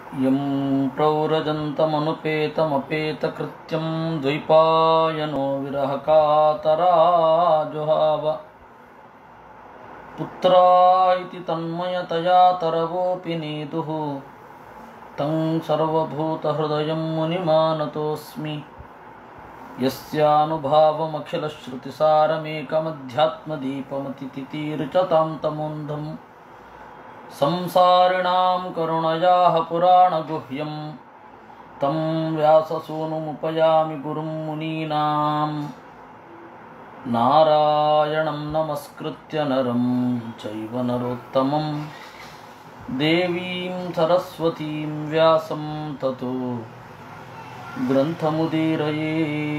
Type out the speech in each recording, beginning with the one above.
यं प्रौरजन्तमनुपेतमपेतकृत्यं द्वैपायनो विरहकातराजुहाव पुत्रा इति तन्मयतया तरवोऽपि नेदुः तं सर्वभूतहृदयं मुनिमानतोऽस्मि यस्यानुभावमखिलश्रुतिसारमेकमध्यात्मदीपमतितितीर्चतां तमोन्धम् संसारिणां करुणयाः पुराणगुह्यं तं व्याससूनुमुपयामि गुरुं मुनीनां नारायणं नमस्कृत्य नरं चैव नरोत्तमं देवीं सरस्वतीं व्यासं ततो ग्रन्थमुदीरये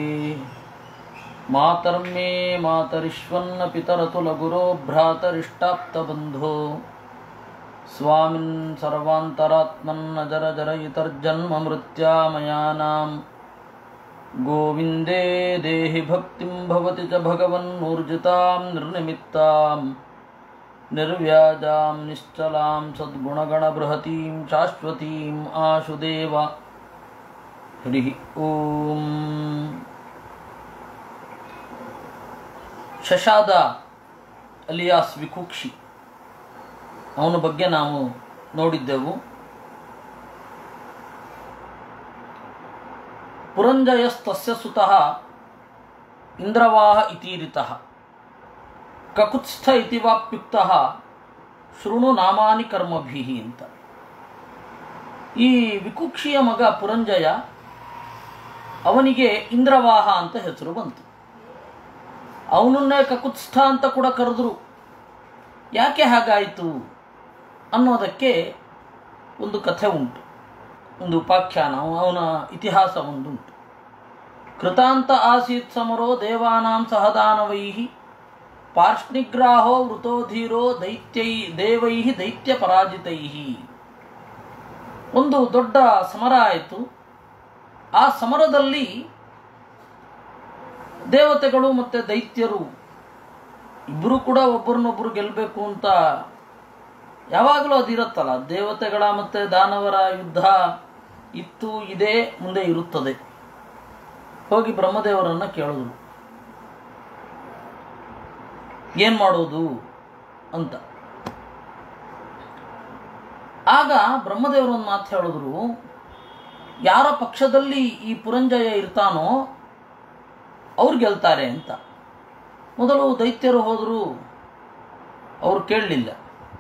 मातर्मे मातरिष्वन्न पितरतुलगुरो भ्रातरिष्टाप्तबन्धो स्वामिन् सर्वान्तरात्मन्नजरजरयितर्जन्ममृत्यामयानां गोविन्दे देहि भक्तिं भवति च भगवन्मूर्जितां निर्निमित्तां निर्व्याजां निश्चलां सद्गुणगणबृहतीं शाश्वतीम् आशुदेव हरिः ಓಂ ಶಶಾದ ಅಲಿಯಾಸ್ ವಿಕುಕ್ಷಿ ಅವನ ಬಗ್ಗೆ ನಾವು ನೋಡಿದ್ದೆವು ಪುರಂಜಯಸ್ತಸ್ಯ ಸುತಃ ಇಂದ್ರವಾಹ ಇತೀರಿತಃ ಕಕುತ್ಸ್ಥ ಇತಿ ವಾಪ್ಯುಕ್ತಃ ಶೃಣು ನಾಮಾನಿ ಕರ್ಮಭಿಹಿ ಅಂತ ಈ ವಿಕುಕ್ಷಿಯ ಮಗ ಪುರಂಜಯ ಅವನಿಗೆ ಇಂದ್ರವಾಹ ಅಂತ ಹೆಸರು ಬಂತು ಅವನನ್ನೇ ಕಕುತ್ಸ್ಥ ಅಂತ ಕೂಡ ಕರೆದ್ರು ಯಾಕೆ ಹಾಗಾಯಿತು ಅನ್ನೋದಕ್ಕೆ ಒಂದು ಕಥೆ ಉಂಟು ಒಂದು ಉಪಾಖ್ಯಾನ ಅವನ ಇತಿಹಾಸ ಒಂದುಂಟು ಕೃತಾಂತ ಆಸೀತ್ ಸಮರೋ ದೇವಾನಾಂ ಸಹದಾನವೈ ಪಾರ್ಷ್ಣಿಗ್ರಾಹೋ ವೃತೋಧೀರೋ ದೈತ್ಯೈ ದೇವೈ ದೈತ್ಯ ಪರಾಜಿತೈ ಒಂದು ದೊಡ್ಡ ಸಮರ ಆಯಿತು ಆ ಸಮರದಲ್ಲಿ ದೇವತೆಗಳು ಮತ್ತು ದೈತ್ಯರು ಇಬ್ಬರು ಕೂಡ ಒಬ್ಬರನ್ನೊಬ್ಬರು ಗೆಲ್ಲಬೇಕು ಅಂತ ಯಾವಾಗಲೂ ಅದಿರುತ್ತಲ್ಲ ದೇವತೆಗಳ ಮತ್ತು ದಾನವರ ಯುದ್ಧ ಇತ್ತು ಇದೆ ಮುಂದೆ ಇರುತ್ತದೆ ಹೋಗಿ ಬ್ರಹ್ಮದೇವರನ್ನ ಕೇಳಿದ್ರು ಏನು ಮಾಡೋದು ಅಂತ ಆಗ ಬ್ರಹ್ಮದೇವರು ಒಂದು ಮಾತು ಹೇಳಿದ್ರು ಯಾರ ಪಕ್ಷದಲ್ಲಿ ಈ ಪುರಂಜಯ ಇರ್ತಾನೋ ಅವ್ರು ಗೆಲ್ತಾರೆ ಅಂತ ಮೊದಲು ದೈತ್ಯರು ಹೋದರು ಅವ್ರು ಕೇಳಲಿಲ್ಲ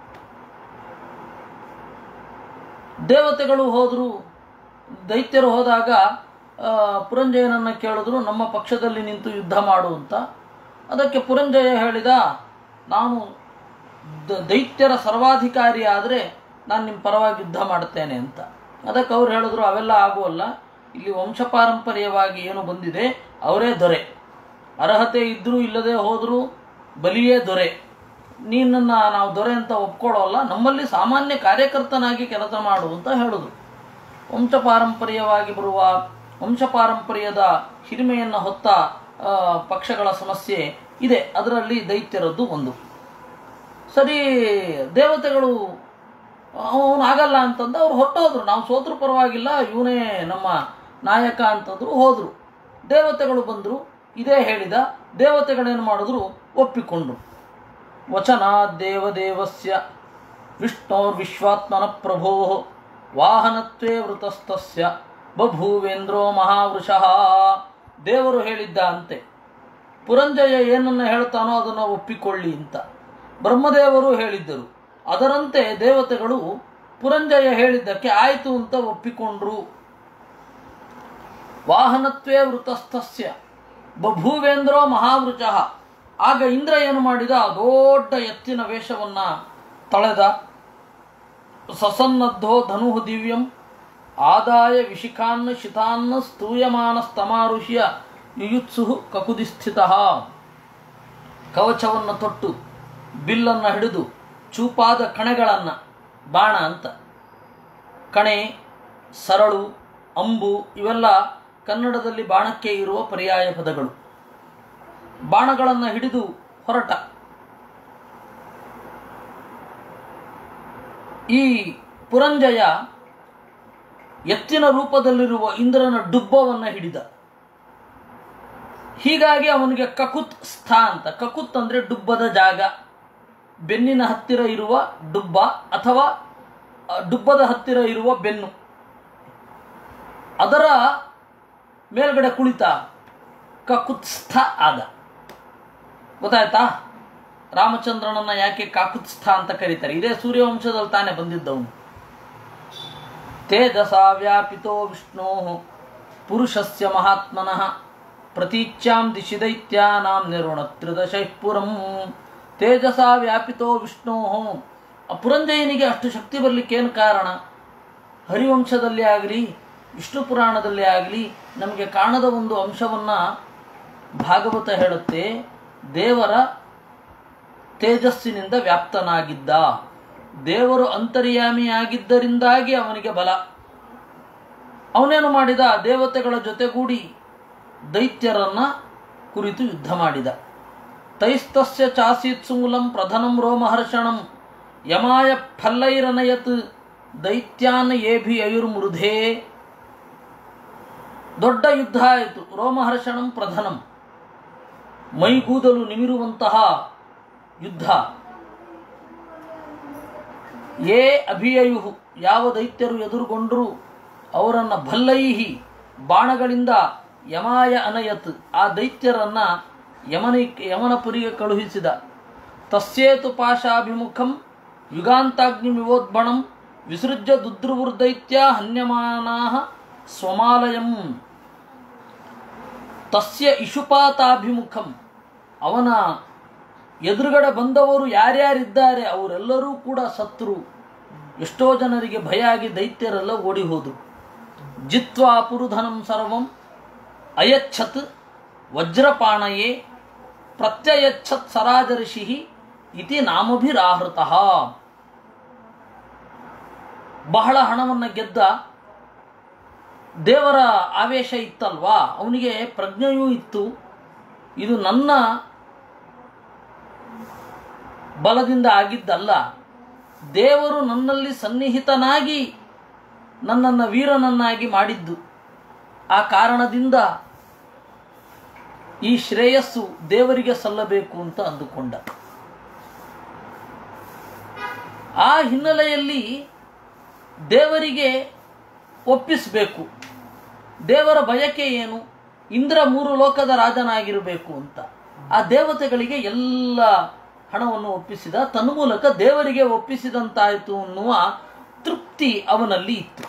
ದೇವತೆಗಳು ಹೋದರು ದೈತ್ಯರು ಹೋದಾಗ ಪುರಂಜಯನನ್ನು ಕೇಳಿದ್ರು ನಮ್ಮ ಪಕ್ಷದಲ್ಲಿ ನಿಂತು ಯುದ್ಧ ಮಾಡು ಅಂತ ಅದಕ್ಕೆ ಪುರಂಜಯ ಹೇಳಿದ ನಾನು ದೈತ್ಯರ ಸರ್ವಾಧಿಕಾರಿ ಆದರೆ ನಾನು ನಿಮ್ಮ ಪರವಾಗಿ ಯುದ್ಧ ಮಾಡ್ತೇನೆ ಅಂತ ಅದಕ್ಕೆ ಅವ್ರು ಹೇಳಿದ್ರು ಅವೆಲ್ಲ ಆಗುವಲ್ಲ ಇಲ್ಲಿ ವಂಶಪಾರಂಪರ್ಯವಾಗಿ ಏನು ಬಂದಿದೆ ಅವರೇ ದೊರೆ ಅರ್ಹತೆ ಇದ್ದರೂ ಇಲ್ಲದೆ ಹೋದರೂ ಬಲಿಯೇ ದೊರೆ ನೀನನ್ನು ನಾವು ದೊರೆ ಅಂತ ಒಪ್ಕೊಳ್ಳೋಲ್ಲ ನಮ್ಮಲ್ಲಿ ಸಾಮಾನ್ಯ ಕಾರ್ಯಕರ್ತನಾಗಿ ಕೆಲಸ ಮಾಡು ಅಂತ ಹೇಳಿದ್ರು ವಂಶಪಾರಂಪರ್ಯವಾಗಿ ಬರುವ ವಂಶಪಾರಂಪರ್ಯದ ಹಿರಿಮೆಯನ್ನು ಹೊತ್ತ ಪಕ್ಷಗಳ ಸಮಸ್ಯೆ ಇದೆ ಅದರಲ್ಲಿ ದೈತ್ಯರದ್ದು ಒಂದು ಸರಿ ದೇವತೆಗಳು ಅವನು ಆಗಲ್ಲ ಅಂತಂದು ಅವ್ರು ಹೊಟ್ಟೋದ್ರು ನಾವು ಸೋತ್ರ ಪರವಾಗಿಲ್ಲ ಇವನೇ ನಮ್ಮ ನಾಯಕ ಅಂತಂದ್ರು ಹೋದರು ದೇವತೆಗಳು ಬಂದರು ಇದೇ ಹೇಳಿದ ದೇವತೆಗಳೇನು ಮಾಡಿದ್ರು ಒಪ್ಪಿಕೊಂಡ್ರು ವಚನ ದೇವದೇವಸ್ಯ ವಿಷ್ಣೋರ್ ವಿಶ್ವಾತ್ಮನ ಪ್ರಭೋ ವಾಹನತ್ವೇ ವೃತಸ್ತಸ್ಯ ಬಭೂವೇಂದ್ರೋ ಮಹಾವೃಷಃ ದೇವರು ಹೇಳಿದ್ದ ಅಂತೆ ಪುರಂಜಯ ಏನನ್ನು ಹೇಳ್ತಾನೋ ಅದನ್ನು ಒಪ್ಪಿಕೊಳ್ಳಿ ಅಂತ ಬ್ರಹ್ಮದೇವರು ಹೇಳಿದ್ದರು ಅದರಂತೆ ದೇವತೆಗಳು ಪುರಂಜಯ ಹೇಳಿದ್ದಕ್ಕೆ ಆಯಿತು ಅಂತ ಒಪ್ಪಿಕೊಂಡ್ರು ವಾಹನತ್ವೇ ವೃತಸ್ಥಸ್ಯ ಬಭೂವೇಂದ್ರೋ ಮಹಾವೃಚ ಆಗ ಇಂದ್ರ ಏನು ಮಾಡಿದ ದೊಡ್ಡ ಎತ್ತಿನ ವೇಷವನ್ನ ತಳೆದ ಸಸನ್ನದ್ಧೋ ಧನು ದಿವ್ಯಂ ಆದಾಯ ವಿಶಿಖಾನ್ನ ಶಿತಾನ್ನ ಸ್ತೂಯಮಾನ ಸ್ತಮಾರುಷ್ಯ ಯುಯುತ್ಸು ಕಕುದಿಸ್ಥಿತ ಕವಚವನ್ನು ತೊಟ್ಟು ಬಿಲ್ಲನ್ನು ಹಿಡಿದು ಚೂಪಾದ ಕಣೆಗಳನ್ನು ಬಾಣ ಅಂತ ಕಣೆ ಸರಳು ಅಂಬು ಇವೆಲ್ಲ ಕನ್ನಡದಲ್ಲಿ ಬಾಣಕ್ಕೆ ಇರುವ ಪರ್ಯಾಯ ಪದಗಳು ಬಾಣಗಳನ್ನು ಹಿಡಿದು ಹೊರಟ ಈ ಪುರಂಜಯ ಎತ್ತಿನ ರೂಪದಲ್ಲಿರುವ ಇಂದ್ರನ ಡುಬ್ಬವನ್ನು ಹಿಡಿದ ಹೀಗಾಗಿ ಅವನಿಗೆ ಕಕುತ್ ಸ್ಥ ಅಂತ ಕಕುತ್ ಅಂದ್ರೆ ಡುಬ್ಬದ ಜಾಗ ಬೆನ್ನಿನ ಹತ್ತಿರ ಇರುವ ಡುಬ್ಬ ಅಥವಾ ಆ, ಡುಬ್ಬದ ಹತ್ತಿರ ಇರುವ ಬೆನ್ನು ಅದರ ಮೇಲ್ಗಡೆ ಕುಳಿತ ಕಕುತ್ಸ್ಥ ಆದ ಗೊತ್ತಾಯ್ತಾ ರಾಮಚಂದ್ರನನ್ನ ಯಾಕೆ ಕಾಕುತ್ಸ್ಥ ಅಂತ ಕರೀತಾರೆ ಇದೇ ಸೂರ್ಯವಂಶದಲ್ಲಿ ತಾನೇ ಬಂದಿದ್ದವನು ತೇಜಸ ವ್ಯಾಪಿತೋ ವಿಷ್ಣೋ ಪುರುಷಸ್ಯ ಮಹಾತ್ಮನಃ ಪ್ರತೀಚ್ಯಾಂ ದಿಶಿ ದೈತ್ಯಾನಾಂ ನಿರುಣತ್ರಿದಶೈಃಪುರಂ ತೇಜಸ ವ್ಯಾಪಿತೋ ವಿಷ್ಣೋ ಆ ಪುರಂಜಯನಿಗೆ ಅಷ್ಟು ಶಕ್ತಿ ಬರಲಿಕ್ಕೆ ಏನು ಕಾರಣ ಹರಿವಂಶದಲ್ಲಿ ಆಗಲಿ ವಿಷ್ಣು ಪುರಾಣದಲ್ಲಿ ಆಗಲಿ ನಮಗೆ ಕಾಣದ ಒಂದು ಅಂಶವನ್ನು ಭಾಗವತ ಹೇಳುತ್ತೆ ದೇವರ ತೇಜಸ್ಸಿನಿಂದ ವ್ಯಾಪ್ತನಾಗಿದ್ದ ದೇವರು ಅಂತರ್ಯಾಮಿಯಾಗಿದ್ದರಿಂದಾಗಿ ಅವನಿಗೆ ಬಲ ಅವನೇನು ಮಾಡಿದ ದೇವತೆಗಳ ಜೊತೆಗೂಡಿ ದೈತ್ಯರನ್ನ ಕುರಿತು ಯುದ್ಧ ಮಾಡಿದ ತೈಸ್ತಸ್ಯ ಚಾಸೀತ್ ಸುಮೂಲಂ ಪ್ರಧನಂ ರೋಮಹರ್ಷಣಂ ಯಮಾಯ ಫಲ್ಲೈರನಯತ್ ದೈತ್ಯಾನ್ ಏಭಿ ಅಯುರ್ಮೃಧೇ ದೊಡ್ಡ ಯುದ್ಧ ಆಯಿತು ರೋಮಹರ್ಷಣಂ ಪ್ರಧನಂ ಮೈಗೂದಲು ನಿಮಿರುವಂತಹ ಯುದ್ಧ ಯೇ ಅಭಿಯಯು ಯಾವ ದೈತ್ಯರು ಎದುರುಗೊಂಡರೂ ಅವರನ್ನು ಭಲ್ಲೈಹಿ ಬಾಣಗಳಿಂದ ಯಮಾಯ ಅನಯತ್ ಆ ದೈತ್ಯರನ್ನ ಯಮನ ಯಮನಪುರಿಗೆ ಕಳುಹಿಸಿದ ತಸ್ಯೇತು ಪಾಶಾಭಿಮುಖಂ ಯುಗಾಂತಾಗ್ನಿಮಿವೋದ್ಬಣಂ ವಿಸೃಜ್ಯ ದುದ್ರುವೃದೈತ್ಯ ಹನ್ಯಮಾನಾ ಸ್ವಮಾಲಯಂ ತಸ್ಯ ಇಶುಪಾತಾಭಿಮುಖಂ ಅವನ ಎದುರುಗಡೆ ಬಂದವರು ಯಾರ್ಯಾರಿದ್ದಾರೆ ಅವರೆಲ್ಲರೂ ಕೂಡ ಸತ್ರು ಎಷ್ಟೋ ಜನರಿಗೆ ಭಯ ಆಗಿ ದೈತ್ಯರೆಲ್ಲ ಓಡಿ ಹೋದರು ಜಿತ್ವಾ ಪುರುಧನಂ ಸರ್ವಂ ಅಯಚ್ಛತ್ ವಜ್ರಪಾಣಯೇ ಪ್ರತ್ಯಯಚ್ಛತ್ ಸರಾಜರ್ಷಿ ಇತಿ ನಾಮಭಿರಾಹೃತಃ ಬಹಳ ಹಣವನ್ನು ಗೆದ್ದ ದೇವರ ಆವೇಶ ಇತ್ತಲ್ವಾ ಅವನಿಗೆ ಪ್ರಜ್ಞೆಯೂ ಇತ್ತು ಇದು ನನ್ನ ಬಲದಿಂದ ಆಗಿದ್ದಲ್ಲ ದೇವರು ನನ್ನಲ್ಲಿ ಸನ್ನಿಹಿತನಾಗಿ ನನ್ನನ್ನು ವೀರನನ್ನಾಗಿ ಮಾಡಿದ್ದು ಆ ಕಾರಣದಿಂದ ಈ ಶ್ರೇಯಸ್ಸು ದೇವರಿಗೆ ಸಲ್ಲಬೇಕು ಅಂತ ಅಂದುಕೊಂಡ ಆ ಹಿನ್ನೆಲೆಯಲ್ಲಿ ದೇವರಿಗೆ ಒಪ್ಪಿಸಬೇಕು ದೇವರ ಬಯಕೆ ಏನು ಇಂದ್ರ ಮೂರು ಲೋಕದ ರಾಜನಾಗಿರಬೇಕು ಅಂತ ಆ ದೇವತೆಗಳಿಗೆ ಎಲ್ಲ ಹಣವನ್ನು ಒಪ್ಪಿಸಿದ ತನ್ಮೂಲಕ ದೇವರಿಗೆ ಒಪ್ಪಿಸಿದಂತಾಯಿತು ಅನ್ನುವ ತೃಪ್ತಿ ಅವನಲ್ಲಿ ಇತ್ತು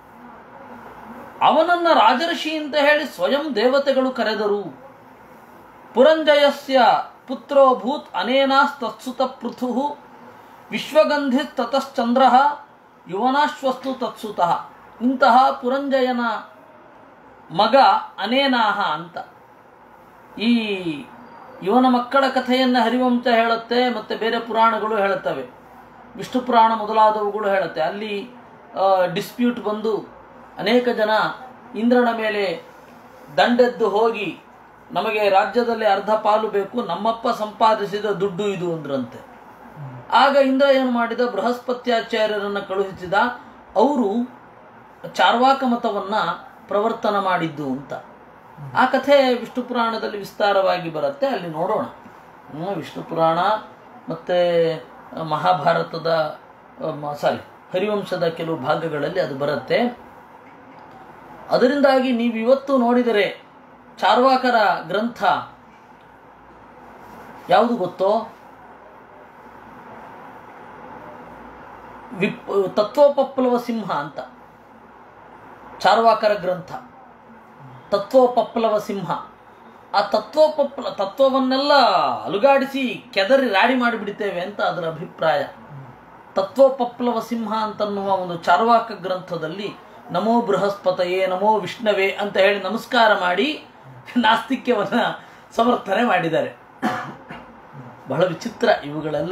ಅವನನ್ನ ರಾಜರ್ಷಿ ಅಂತ ಹೇಳಿ ಸ್ವಯಂ ದೇವತೆಗಳು ಕರೆದರು ಪುರಂಜಯಸ್ಯ ಪುತ್ರೋಭೂತ್ ಅನೇನಾಸ್ತತ್ಸುತ ಪೃಥು ವಿಶ್ವಗಂಧಿ ತತಶ್ಚಂದ್ರ ಯುವನಾಶ್ವಸ್ತು ತತ್ಸುತಃ ಇಂತಹ ಪುರಂಜಯನ ಮಗ ಅನೇನಾಹ ಅಂತ ಈ ಇವನ ಮಕ್ಕಳ ಕಥೆಯನ್ನು ಹರಿವಂಶ ಹೇಳುತ್ತೆ ಮತ್ತು ಬೇರೆ ಪುರಾಣಗಳು ಹೇಳುತ್ತವೆ ವಿಷ್ಣು ಪುರಾಣ ಮೊದಲಾದವುಗಳು ಹೇಳುತ್ತೆ ಅಲ್ಲಿ ಡಿಸ್ಪ್ಯೂಟ್ ಬಂದು ಅನೇಕ ಜನ ಇಂದ್ರನ ಮೇಲೆ ದಂಡೆದ್ದು ಹೋಗಿ ನಮಗೆ ರಾಜ್ಯದಲ್ಲಿ ಅರ್ಧ ಪಾಲು ಬೇಕು ನಮ್ಮಪ್ಪ ಸಂಪಾದಿಸಿದ ದುಡ್ಡು ಇದು ಅಂದ್ರಂತೆ ಆಗ ಇಂದ್ರ ಏನು ಮಾಡಿದ ಬೃಹಸ್ಪತ್ಯಾಚಾರ್ಯರನ್ನು ಕಳುಹಿಸಿದ ಅವರು ಚಾರ್ವಾಕ ಮತವನ್ನ ಪ್ರವರ್ತನ ಮಾಡಿದ್ದು ಅಂತ ಆ ಕಥೆ ವಿಷ್ಣು ಪುರಾಣದಲ್ಲಿ ವಿಸ್ತಾರವಾಗಿ ಬರುತ್ತೆ ಅಲ್ಲಿ ನೋಡೋಣ ಹ್ಮ್, ವಿಷ್ಣು ಪುರಾಣ ಮತ್ತು ಮಹಾಭಾರತದ ಸಾರಿ ಹರಿವಂಶದ ಕೆಲವು ಭಾಗಗಳಲ್ಲಿ ಅದು ಬರುತ್ತೆ ಅದರಿಂದಾಗಿ ನೀವು ಇವತ್ತು ನೋಡಿದರೆ ಚಾರ್ವಾಕರ ಗ್ರಂಥ ಯಾವುದು ಗೊತ್ತೋ ವಿಪ್ ತತ್ವೋಪಪ್ಲವ ಸಿಂಹ ಅಂತ ಚಾರ್ವಾಕರ ಗ್ರಂಥ ತತ್ವೋಪಪ್ಲವ ಸಿಂಹ ಆ ತತ್ವೋಪಪ್ಲ ತತ್ವವನ್ನೆಲ್ಲ ಅಲುಗಾಡಿಸಿ ಕೆದರಿ ರಾಡಿ ಮಾಡಿಬಿಡ್ತೇವೆ ಅಂತ ಅದರ ಅಭಿಪ್ರಾಯ ತತ್ವೋಪಪ್ಲವ ಸಿಂಹ ಅಂತನ್ನುವ ಒಂದು ಚಾರ್ವಾಕ ಗ್ರಂಥದಲ್ಲಿ ನಮೋ ಬೃಹಸ್ಪತಯೇ ನಮೋ ವಿಷ್ಣವೇ ಅಂತ ಹೇಳಿ ನಮಸ್ಕಾರ ಮಾಡಿ ನಾಸ್ತಿಕ್ಯವನ್ನ ಸಮರ್ಥನೆ ಮಾಡಿದ್ದಾರೆ ಬಹಳ ವಿಚಿತ್ರ ಇವುಗಳೆಲ್ಲ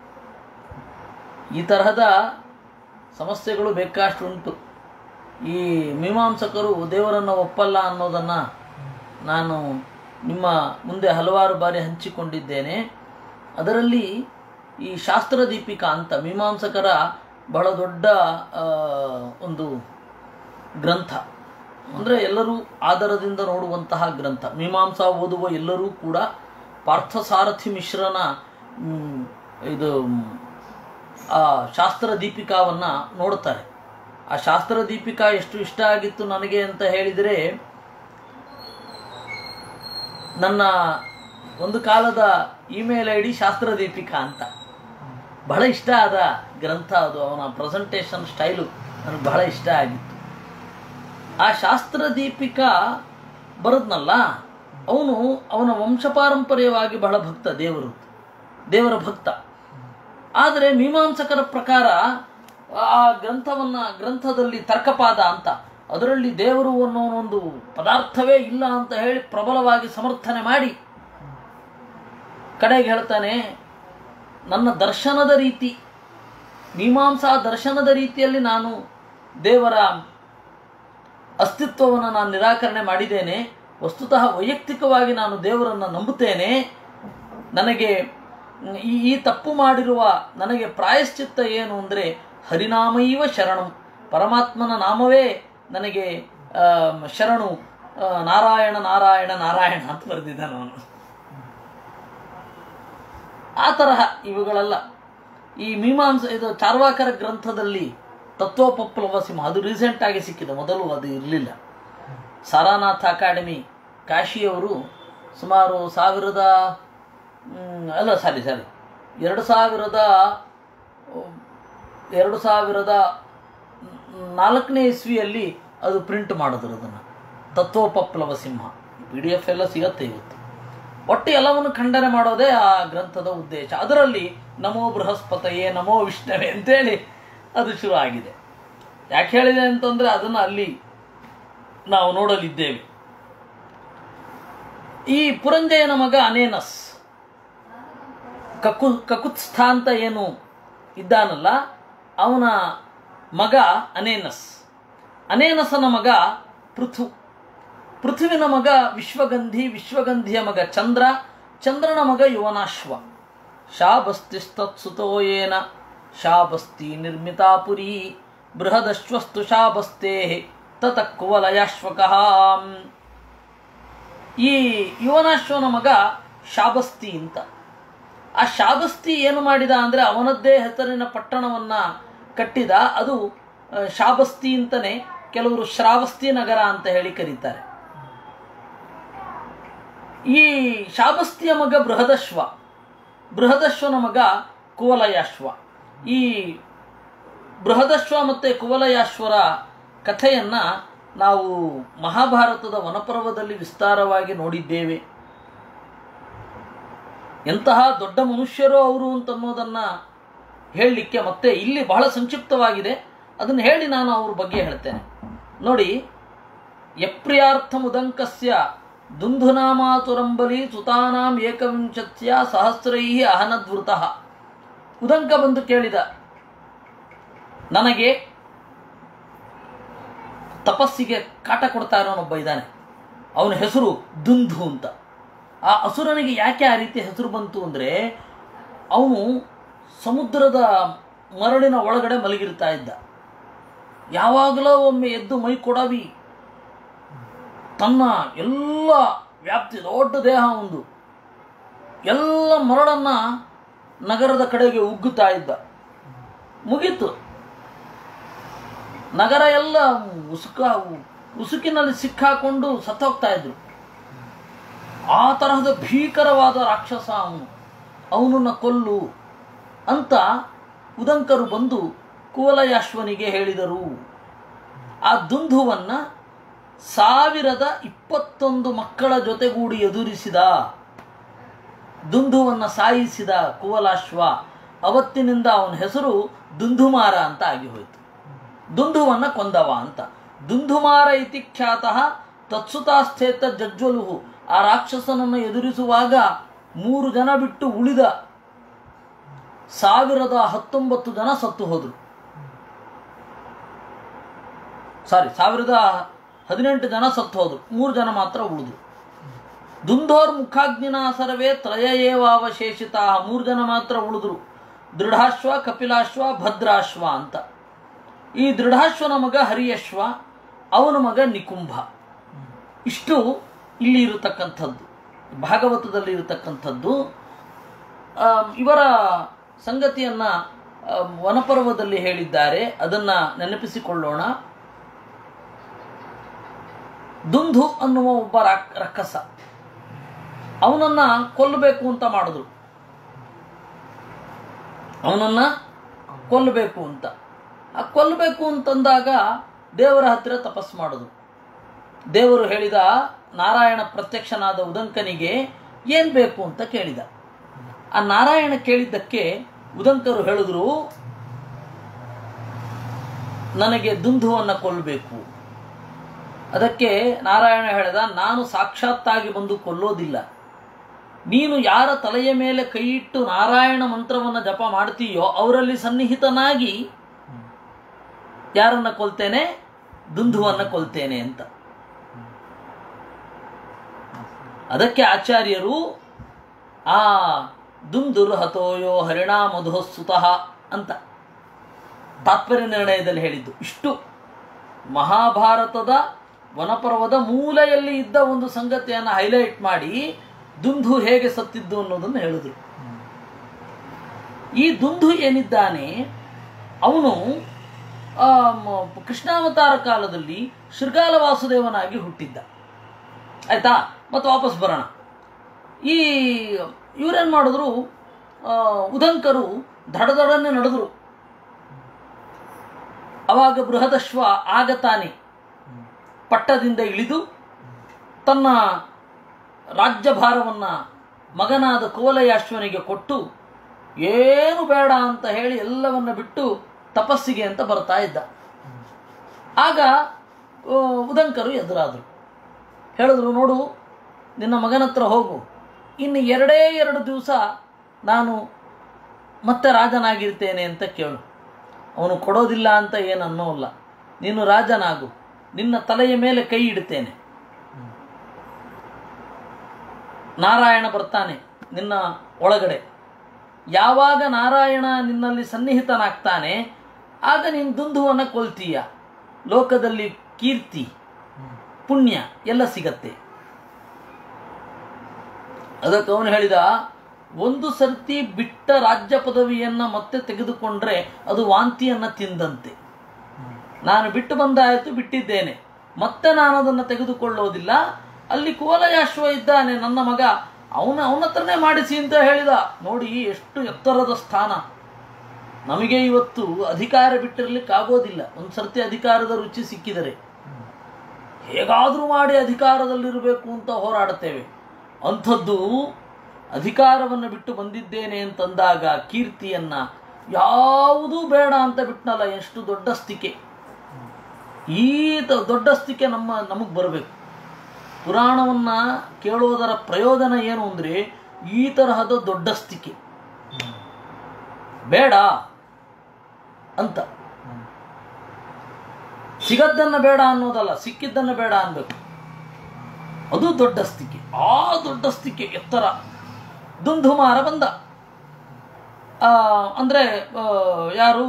ಈ ತರಹದ ಸಮಸ್ಯೆಗಳು ಬೇಕಷ್ಟು ಉಂಟು ಈ ಮೀಮಾಂಸಕರು ದೇವರನ್ನು ಒಪ್ಪಲ್ಲ ಅನ್ನೋದನ್ನು ನಾನು ನಿಮ್ಮ ಮುಂದೆ ಹಲವಾರು ಬಾರಿ ಹಂಚಿಕೊಂಡಿದ್ದೇನೆ ಅದರಲ್ಲಿ ಈ ಶಾಸ್ತ್ರ ದೀಪಿಕಾ ಅಂತ ಮೀಮಾಂಸಕರ ಬಹಳ ದೊಡ್ಡ ಆ, ಒಂದು ಗ್ರಂಥ ಅಂದರೆ ಎಲ್ಲರೂ ಆಧಾರದಿಂದ ನೋಡುವಂತಹ ಗ್ರಂಥ ಮೀಮಾಂಸಾ ಓದುವ ಎಲ್ಲರೂ ಕೂಡ ಪಾರ್ಥಸಾರಥಿ ಮಿಶ್ರನ ಮ್, ಇದು ಮ್, ಆ ಶಾಸ್ತ್ರ ದೀಪಿಕಾವನ್ನು ನೋಡ್ತಾರೆ ಆ ಶಾಸ್ತ್ರ ದೀಪಿಕಾ ಎಷ್ಟು ಇಷ್ಟ ಆಗಿತ್ತು ನನಗೆ ಅಂತ ಹೇಳಿದರೆ ನನ್ನ ಒಂದು ಕಾಲದ ಇಮೇಲ್ ಐ ಡಿ ಶಾಸ್ತ್ರ ದೀಪಿಕಾ ಅಂತ ಬಹಳ ಇಷ್ಟ ಆದ ಗ್ರಂಥ ಅದು ಅವನ ಪ್ರೆಸೆಂಟೇಷನ್ ಸ್ಟೈಲು ನನಗೆ ಬಹಳ ಇಷ್ಟ ಆಗಿತ್ತು ಆ ಶಾಸ್ತ್ರ ದೀಪಿಕಾ ಬರದ್ನಲ್ಲ ಅವನು ಅವನ ವಂಶಪಾರಂಪರ್ಯವಾಗಿ ಬಹಳ ಭಕ್ತ ದೇವರು ದೇವರ ಭಕ್ತ ಆದರೆ ಮೀಮಾಂಸಕರ ಪ್ರಕಾರ ಆ ಗ್ರಂಥವನ್ನ ಗ್ರಂಥದಲ್ಲಿ ತರ್ಕಪಾದ ಅಂತ ಅದರಲ್ಲಿ ದೇವರು ಅನ್ನೋ ಒಂದು ಪದಾರ್ಥವೇ ಇಲ್ಲ ಅಂತ ಹೇಳಿ ಪ್ರಬಲವಾಗಿ ಸಮರ್ಥನೆ ಮಾಡಿ ಕಡೆಗೆ ಹೇಳ್ತಾನೆ ನನ್ನ ದರ್ಶನದ ರೀತಿ ಮೀಮಾಂಸಾ ದರ್ಶನದ ರೀತಿಯಲ್ಲಿ ನಾನು ದೇವರ ಅಸ್ತಿತ್ವವನ್ನು ನಾನು ನಿರಾಕರಣೆ ಮಾಡಿದ್ದೇನೆ ವಸ್ತುತಃ ವೈಯಕ್ತಿಕವಾಗಿ ನಾನು ದೇವರನ್ನು ನಂಬುತ್ತೇನೆ ನನಗೆ ಮ್, ಈ ಈ ತಪ್ಪು ಮಾಡಿರುವ ನನಗೆ ಪ್ರಾಯಶ್ಚಿತ್ತ ಏನು ಅಂದರೆ ಹರಿನಾಮೈವ ಶರಣಂ ಪರಮಾತ್ಮನ ನಾಮವೇ ನನಗೆ ಆ, ಶರಣು ಆ, ನಾರಾಯಣ ನಾರಾಯಣ ನಾರಾಯಣ ಅಂತ ಬರೆದಿದ್ದಾನೆ ಅವನು ಆ ತರಹ ಇವುಗಳೆಲ್ಲ ಈ ಮೀಮಾಂಸ ಇದು ಚಾರ್ವಾಕರ ಗ್ರಂಥದಲ್ಲಿ ತತ್ವೋಪಪ್ಲವ ಸಿಂಹ ಅದು ರೀಸೆಂಟ್ ಆಗಿ ಸಿಕ್ಕಿದೆ ಮೊದಲು ಅದು ಇರಲಿಲ್ಲ ಸಾರಾನಾಥ್ ಅಕಾಡೆಮಿ ಕಾಶಿಯವರು ಸುಮಾರು ಸಾವಿರದ ಮ್, ಅಲ್ಲ ಸಾರಿ ಸಾರಿ ಎರಡು ಸಾವಿರದ ಉಮ್, ಎರಡು ಸಾವಿರದ ನಾಲ್ಕನೇ ಇಸ್ವಿಯಲ್ಲಿ ಅದು ಪ್ರಿಂಟ್ ಮಾಡಿದ್ರು ಅದನ್ನು Tattvopaplavasimha P D F ಎಲ್ಲ ಸಿಗತ್ತೆ ಇವತ್ತು ಒಟ್ಟು ಎಲ್ಲವನ್ನು ಖಂಡನೆ ಮಾಡೋದೇ ಆ ಗ್ರಂಥದ ಉದ್ದೇಶ ಅದರಲ್ಲಿ ನಮೋ ಬೃಹಸ್ಪತಯೇ ನಮೋ ವಿಷ್ಣುವೆ ಅಂತೇಳಿ ಅದು ಶುರು ಆಗಿದೆ ಯಾಕೆ ಹೇಳಿದೆ ಅಂತಂದರೆ ಅದನ್ನು ಅಲ್ಲಿ ನಾವು ನೋಡಲಿದ್ದೇವೆ ಈ ಪುರಂಜಯನ ಮಗ ಅನೇನಸ್ ಕಕು ಕಕುತ್ಸ್ಥ ಅಂತ ಏನು ಇದ್ದಾನಲ್ಲ ಅವನ ಮಗ ಅನೇನಸ್ ಅನೇನಸನ ಮಗ ಪೃಥು ಪೃಥುವಿನ ಮಗ ವಿಶ್ವಗಂಧಿ ವಿಶ್ವಗಂಧಿಯ ಮಗ ಚಂದ್ರ ಚಂದ್ರನ ಮಗ ಯುವನಾಶ್ವ ಶಾಬಸ್ತಿಸ್ತತ್ಸುತೋ ಯೇನ ಶಾಬಸ್ತಿ ನಿರ್ಮಿತಾಪುರಿ ಬೃಹದಶ್ವಸ್ತು ಶಾಬಸ್ತೆ ತತ ಕುವಲಯಾಶ್ವಕಃ ಈ ಯುವನಾಶ್ವನ ಮಗ ಶಾಬಸ್ತಿ ಅಂತ ಆ ಶಾಬಸ್ತಿ ಏನು ಮಾಡಿದ ಅಂದರೆ ಅವನದ್ದೇ ಹೆಸರಿನ ಪಟ್ಟಣವನ್ನ ಕಟ್ಟಿದ ಅದು ಆ, ಶಾಬಸ್ತಿ ಅಂತಲೇ ಕೆಲವರು ಶ್ರಾವಸ್ತಿ ನಗರ ಅಂತ ಹೇಳಿ ಕರೀತಾರೆ ಈ ಶಾಬಸ್ತಿಯ ಮಗ ಬೃಹದಶ್ವ ಬೃಹದಶ್ವನ ಮಗ ಕುವಲಯಾಶ್ವ ಈ ಬೃಹದಶ್ವ ಮತ್ತು ಕುವಲಯಾಶ್ವರ ಕಥೆಯನ್ನು ನಾವು ಮಹಾಭಾರತದ ವನಪರ್ವದಲ್ಲಿ ವಿಸ್ತಾರವಾಗಿ ನೋಡಿದ್ದೇವೆ ಎಂತಹ ದೊಡ್ಡ ಮನುಷ್ಯರು ಅವರು ಅಂತನ್ನೋದನ್ನು ಹೇಳಲಿಕ್ಕೆ ಮತ್ತೆ ಇಲ್ಲಿ ಬಹಳ ಸಂಕ್ಷಿಪ್ತವಾಗಿದೆ ಅದನ್ನು ಹೇಳಿ ನಾನು ಅವ್ರ ಬಗ್ಗೆ ಹೇಳ್ತೇನೆ ನೋಡಿ ಯಪ್ರಿಯಾರ್ಥ ಮುದಂಕಸ್ಯ ದುಂಧುನಾಮಾತುರಂಬಲಿ ಸುತಾನಾಂ ಏಕವಿಂಶತ್ಯ ಸಹಸ್ರೈ ಅಹನದ್ವೃತಃ ಉದಂಕ ಬಂದು ಕೇಳಿದ ನನಗೆ ತಪಸ್ಸಿಗೆ ಕಾಟ ಕೊಡ್ತಾ ಇರೋನೊಬ್ಬ ಇದ್ದಾನೆ ಅವನ ಹೆಸರು ದುಂಧು ಅಂತ ಆ ಅಸುರನಿಗೆ ಯಾಕೆ ಆ ರೀತಿ ಹೆಸರು ಬಂತು ಅಂದರೆ ಅವನು ಸಮುದ್ರದ ಮರಳಿನ ಒಳಗಡೆ ಮಲಗಿರ್ತಾ ಇದ್ದ ಯಾವಾಗಲೂ ಒಮ್ಮೆ ಎದ್ದು ಮೈ ಕೊಡವಿ ತನ್ನ ಎಲ್ಲ ವ್ಯಾಪ್ತಿ ದೊಡ್ಡ ದೇಹ ಒಂದು ಎಲ್ಲ ಮರಳನ್ನ ನಗರದ ಕಡೆಗೆ ಉಗ್ಗುತ್ತಾ ಇದ್ದ ಮುಗೀತು ನಗರ ಎಲ್ಲ ಉಸುಕ ಉಸುಕಿನಲ್ಲಿ ಸಿಕ್ಕಾಕೊಂಡು ಸತ್ತೋಗ್ತಾ ಇದ್ರು ಆ ತರಹದ ಭೀಕರವಾದ ರಾಕ್ಷಸ ಅವನು ಅವನನ್ನು ಕೊಲ್ಲು ಅಂತ ಉದಂಕರು ಬಂದು ಕುವಲಯಾಶ್ವನಿಗೆ ಹೇಳಿದರು ಆ ದುಂದುವನ್ನ ಸಾವಿರದ ಇಪ್ಪತ್ತೊಂದು ಮಕ್ಕಳ ಜೊತೆಗೂಡಿ ಎದುರಿಸಿದ ದುಂದುವನ್ನ ಸಾಯಿಸಿದ ಕುವಲಾಶ್ವ ಅವತ್ತಿನಿಂದ ಅವನ ಹೆಸರು ದುಂದುಮಾರ ಅಂತ ಆಗಿ ಹೋಯಿತು ದುಂದುವನ್ನ ಕೊಂದವ ಅಂತ ದುಂದುಮಾರ ಇತಿ ಖ್ಯಾತಃ ತತ್ಸುತಾಸ್ಥೇತ ಜಜ್ವಲುಹು ಆ ರಾಕ್ಷಸನನ್ನು ಎದುರಿಸುವಾಗ ಮೂರು ಜನ ಬಿಟ್ಟು ಉಳಿದ ಸಾವಿರದ ಹತ್ತೊಂಬತ್ತು ಜನ ಸತ್ತು ಹೋದರು ಸಾರಿ ಸಾವಿರದ ಹದಿನೆಂಟು ಜನ ಸತ್ತು ಹೋದರು ಮೂರು ಜನ ಮಾತ್ರ ಉಳಿದ್ರು ದುಂಧೋರ್ ಮುಖಾಗ್ನಿನಾಸರವೇ ತ್ರಯ ಏವಾವಶೇಷಿತ ಮೂರು ಜನ ಮಾತ್ರ ಉಳಿದ್ರು ದೃಢಾಶ್ವ ಕಪಿಲಾಶ್ವ ಭದ್ರಾಶ್ವ ಅಂತ ಈ ದೃಢಾಶ್ವನ ಮಗ ಹರಿಯಶ್ವ ಅವನ ಮಗ ನಿಕುಂಭ ಇಷ್ಟು ಇಲ್ಲಿ ಇರತಕ್ಕಂಥದ್ದು ಭಾಗವತದಲ್ಲಿ ಇರತಕ್ಕಂಥದ್ದು ಆ, ಇವರ ಸಂಗತಿಯನ್ನ ಆ, ವನಪರ್ವದಲ್ಲಿ ಹೇಳಿದ್ದಾರೆ ಅದನ್ನ ನೆನಪಿಸಿಕೊಳ್ಳೋಣ ದುಂಧು ಅನ್ನುವ ಒಬ್ಬ ರಾಕ್- ರಕ್ಕಸ ಅವನನ್ನ ಕೊಲ್ಲಬೇಕು ಅಂತ ಮಾಡಿದ್ರು ಅವನನ್ನ ಕೊಲ್ಲಬೇಕು ಅಂತ ಆ ಕೊಲ್ಲಬೇಕು ಅಂತಂದಾಗ ದೇವರ ಹತ್ತಿರ ತಪಸ್ ಮಾಡಿದ್ರು ದೇವರು ಹೇಳಿದ ನಾರಾಯಣ ಪ್ರತ್ಯಕ್ಷನಾದ ಉದಂಕನಿಗೆ ಏನ್ ಬೇಕು ಅಂತ ಕೇಳಿದ ಆ ನಾರಾಯಣ ಕೇಳಿದ್ದಕ್ಕೆ ಉದಂಕರು ಹೇಳಿದ್ರು ನನಗೆ ದುಂದುವನ್ನು ಕೊಲ್ಲಬೇಕು ಅದಕ್ಕೆ ನಾರಾಯಣ ಹೇಳಿದ ನಾನು ಸಾಕ್ಷಾತ್ತಾಗಿ ಬಂದು ಕೊಲ್ಲೋದಿಲ್ಲ ನೀನು ಯಾರ ತಲೆಯ ಮೇಲೆ ಕೈಯಿಟ್ಟು ನಾರಾಯಣ ಮಂತ್ರವನ್ನು ಜಪ ಮಾಡ್ತೀಯೋ ಅವರಲ್ಲಿ ಸನ್ನಿಹಿತನಾಗಿ ಯಾರನ್ನ ಕೊಲ್ತೇನೆ ದುಂದುವನ್ನ ಕೊಲ್ತೇನೆ ಅಂತ ಅದಕ್ಕೆ ಆಚಾರ್ಯರು ಆ ದುಂದುರ್ಹತೋಯೋ ಹರಿಣಾ ಮಧುಸುತಃ ಅಂತ ತಾತ್ಪರ್ಯ ನಿರ್ಣಯದಲ್ಲಿ ಹೇಳಿದ್ದು ಇಷ್ಟು ಮಹಾಭಾರತದ ವನಪರ್ವದ ಮೂಲೆಯಲ್ಲಿ ಇದ್ದ ಒಂದು ಸಂಗತಿಯನ್ನು ಹೈಲೈಟ್ ಮಾಡಿ ದುಂದು ಹೇಗೆ ಸತ್ತಿದ್ದು ಅನ್ನೋದನ್ನು ಹೇಳಿದ್ರು ಈ ದುಂದು ಏನಿದ್ದಾನೆ ಅವನು ಆ, ಮ- ಕೃಷ್ಣಾವತಾರ ಕಾಲದಲ್ಲಿ ಶೃಗಾಲ ವಾಸುದೇವನಾಗಿ ಹುಟ್ಟಿದ್ದ ಆಯ್ತಾ ಮತ್ತೆ ವಾಪಸ್ ಬರೋಣ ಈ ಇವರೇನು ಮಾಡಿದ್ರು ಆ, ಉದಂಕರು ದಡದಡನೆ ನಡೆದ್ರು ಅವಾಗ ಬೃಹದಶ್ವ ಆಗ ತಾನೆ ಪಟ್ಟದಿಂದ ಇಳಿದು ತನ್ನ ರಾಜ್ಯಭಾರವನ್ನು ಮಗನಾದ ಕೋಲಯಾಶ್ವನಿಗೆ ಕೊಟ್ಟು ಏನು ಬೇಡ ಅಂತ ಹೇಳಿ ಎಲ್ಲವನ್ನ ಬಿಟ್ಟು ತಪಸ್ಸಿಗೆ ಅಂತ ಬರ್ತಾ ಇದ್ದ ಆಗ ಆ, ಉದಂಕರು ಎದುರಾದರು ಹೇಳಿದ್ರು ನೋಡು ನಿನ್ನ ಮಗನ ಹತ್ರ ಹೋಗು ಇನ್ನು ಎರಡೇ ಎರಡು ದಿವಸ ನಾನು ಮತ್ತೆ ರಾಜನಾಗಿರ್ತೇನೆ ಅಂತ ಕೇಳು ಅವನು ಕೊಡೋದಿಲ್ಲ ಅಂತ ಏನು ಅನ್ನೋಲ್ಲ ನೀನು ರಾಜನಾಗು ನಿನ್ನ ತಲೆಯ ಮೇಲೆ ಕೈ ಇಡ್ತೇನೆ ನಾರಾಯಣ ಬರ್ತಾನೆ ನಿನ್ನ ಒಳಗಡೆ ಯಾವಾಗ ನಾರಾಯಣ ನಿನ್ನಲ್ಲಿ ಸನ್ನಿಹಿತನಾಗ್ತಾನೆ ಆಗ ನೀನು ದುಂದುವನ್ನು ಕೊಲ್ತೀಯ ಲೋಕದಲ್ಲಿ ಕೀರ್ತಿ ಪುಣ್ಯ ಎಲ್ಲ ಸಿಗತ್ತೆ ಅದಕ್ಕೆ ಅವನು ಹೇಳಿದ ಒಂದು ಸರ್ತಿ ಬಿಟ್ಟ ರಾಜ್ಯ ಪದವಿಯನ್ನ ಮತ್ತೆ ತೆಗೆದುಕೊಂಡ್ರೆ ಅದು ವಾಂತಿಯನ್ನ ತಿಂದಂತೆ ನಾನು ಬಿಟ್ಟು ಬಂದಾಯಿತು ಬಿಟ್ಟಿದ್ದೇನೆ ಮತ್ತೆ ನಾನು ಅದನ್ನು ತೆಗೆದುಕೊಳ್ಳೋದಿಲ್ಲ ಅಲ್ಲಿ ಕೋಲಯಾಶ್ವ ಇದ್ದಾನೆ ನನ್ನ ಮಗ ಅವನ ಅವನ ಹತ್ರನೇ ಮಾಡಿಸಿ ಅಂತ ಹೇಳಿದ ನೋಡಿ ಎಷ್ಟು ಎತ್ತರದ ಸ್ಥಾನ ನಮಗೆ ಇವತ್ತು ಅಧಿಕಾರ ಬಿಟ್ಟಿರ್ಲಿಕ್ಕೆ ಆಗೋದಿಲ್ಲ ಒಂದು ಸರ್ತಿ ಅಧಿಕಾರದ ರುಚಿ ಸಿಕ್ಕಿದರೆ ಹೇಗಾದರೂ ಮಾಡಿ ಅಧಿಕಾರದಲ್ಲಿರಬೇಕು ಅಂತ ಹೋರಾಡುತ್ತೇವೆ ಅಂಥದ್ದು ಅಧಿಕಾರವನ್ನು ಬಿಟ್ಟು ಬಂದಿದ್ದೇನೆ ಅಂತಂದಾಗ ಕೀರ್ತಿಯನ್ನ ಯಾವುದೂ ಬೇಡ ಅಂತ ಬಿಟ್ನಲ್ಲ ಎಷ್ಟು ದೊಡ್ಡಸ್ತಿಕೆ ಈ ತ- ದೊಡ್ಡಸ್ತಿಕೆ ನಮ್ಮ ನಮಗೆ ಬರಬೇಕು ಪುರಾಣವನ್ನ ಕೇಳೋದರ ಪ್ರಯೋಜನ ಏನು ಅಂದರೆ ಈ ತರಹದ ದೊಡ್ಡಸ್ತಿಕೆ ಬೇಡ ಅಂತ ಸಿಗದ್ದನ್ನ ಬೇಡ ಅನ್ನೋದಲ್ಲ ಸಿಕ್ಕಿದ್ದನ್ನ ಬೇಡ ಅನ್ಬೇಕು ಅದು ದೊಡ್ಡಸ್ತಿಕೆ ಆ ದೊಡ್ಡಸ್ತಿಕೆ ಎತ್ತರ ದುಂದುಮಾರ ಬಂದ ಆ, ಅಂದ್ರೆ ಆ, ಯಾರು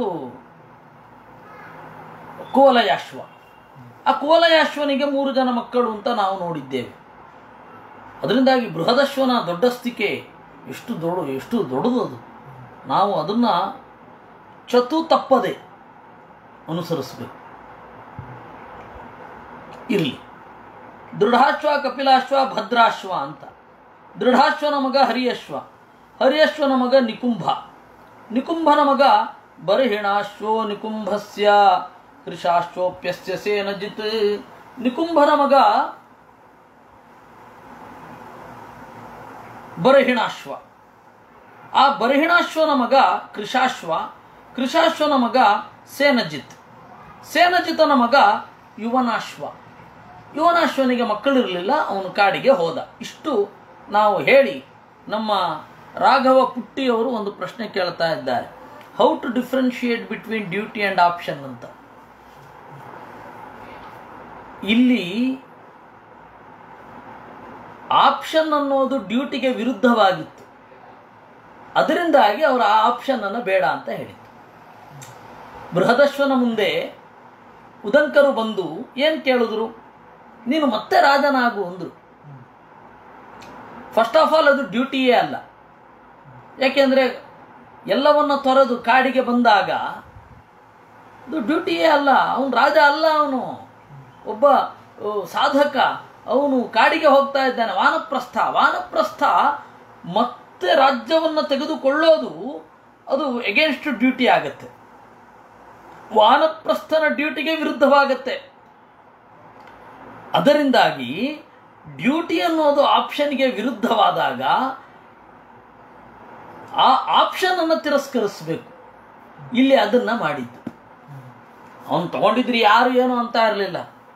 ಕೋಲಯಾಶ್ವ ಆ ಕೋಲಯಾಶ್ವನಿಗೆ ಮೂರು ಜನ ಮಕ್ಕಳು ಅಂತ ನಾವು ನೋಡಿದ್ದೇವೆ ಅದರಿಂದಾಗಿ ಬೃಹದಶ್ವನ ದೊಡ್ಡಸ್ತಿಕೆ ಎಷ್ಟು ದೊಡ್ಡ ಎಷ್ಟು ದೊಡ್ಡದು ಅದು ನಾವು ಅದನ್ನ ಚತು ತಪ್ಪದೆ ಅನುಸರಿಸಬೇಕು ಇರಲಿ ದೃಢಾಶ್ವ ಕಪಿಲಾಶ್ವ ಭದ್ರಾಶ್ವ ಅಂತ ದೃಢಾಶ್ವನ ಮಗ ಹರಿಯಶ್ವ ಹರಿಯಶ್ವನ ಮಗ ನಿಕುಂಭ ನಿಕುಂಭನ ಮಗ ಬರ್ಹಿಣಾಶ್ವೋ ನಿಕುಂಭಸ್ಯ ಕೃಷಾಶ್ವೋಪ್ಯಸ್ಯ ಸೇನಜಿತ್ ನಿಕುಂಭನ ಮಗ ಬರಹಿಣಾಶ್ವ ಆ ಬರಹಿಣಾಶ್ವನ ಮಗ ಕೃಷಾಶ್ವ ಕೃಷಾಶ್ವನ ಮಗ ಸೇನಜಿತ್ ಸೇನಜಿತನ ಮಗ ಯುವನಾಶ್ವ ಯುವನಾಶ್ವನಿಗೆ ಮಕ್ಕಳಿರಲಿಲ್ಲ ಅವನು ಕಾಡಿಗೆ ಹೋದ ಇಷ್ಟು ನಾವು ಹೇಳಿ ನಮ್ಮ ರಾಘವ ಪುಟ್ಟಿಯವರು ಒಂದು ಪ್ರಶ್ನೆ ಕೇಳ್ತಾ ಇದ್ದಾರೆ how to differentiate between duty and option ಅಂತ ಇಲ್ಲಿ ಆಪ್ಷನ್ ಅನ್ನೋದು ಡ್ಯೂಟಿಗೆ ವಿರುದ್ಧವಾಗಿತ್ತು ಅದರಿಂದಾಗಿ ಅವರು ಆ ಆಪ್ಷನ್ ಅನ್ನು ಬೇಡ ಅಂತ ಹೇಳಿತ್ತು ಬೃಹದಶ್ವನ ಮುಂದೆ ಉದಂಕರು ಬಂದು ಏನು ಕೇಳಿದ್ರು ನೀನು ಮತ್ತೆ ರಾಜನಾಗು ಅಂದರು ಫಸ್ಟ್ ಆಫ್ ಆಲ್ ಅದು ಡ್ಯೂಟಿಯೇ ಅಲ್ಲ ಯಾಕೆಂದರೆ ಎಲ್ಲವನ್ನ ತೊರೆದು ಕಾಡಿಗೆ ಬಂದಾಗ ಅದು ಡ್ಯೂಟಿಯೇ ಅಲ್ಲ ಅವನು ರಾಜ ಅಲ್ಲ ಅವನು ಒಬ್ಬ ಆ, ಸಾಧಕ ಅವನು ಕಾಡಿಗೆ ಹೋಗ್ತಾ ಇದ್ದಾನೆ ವಾನಪ್ರಸ್ಥ ವಾನಪ್ರಸ್ಥ ಮತ್ತೆ ರಾಜ್ಯವನ್ನು ತೆಗೆದುಕೊಳ್ಳೋದು ಅದು ಎಗೇನ್ಸ್ಟ್ ಡ್ಯೂಟಿ ಆಗತ್ತೆ ವಾನಪ್ರಸ್ಥನ ಡ್ಯೂಟಿಗೆ ವಿರುದ್ಧವಾಗತ್ತೆ ಅದರಿಂದಾಗಿ ಡ್ಯೂಟಿ ಅನ್ನೋದು ಆಪ್ಷನ್ಗೆ ವಿರುದ್ಧವಾದಾಗ ಆ ಆಪ್ಷನ್ ಅನ್ನು ತಿರಸ್ಕರಿಸಬೇಕು ಇಲ್ಲಿ ಅದನ್ನ ಮಾಡಿದ್ದು ಅವನು ತಗೊಂಡಿದ್ರೆ ಯಾರು ಏನು ಅಂತ ಇರಲಿಲ್ಲ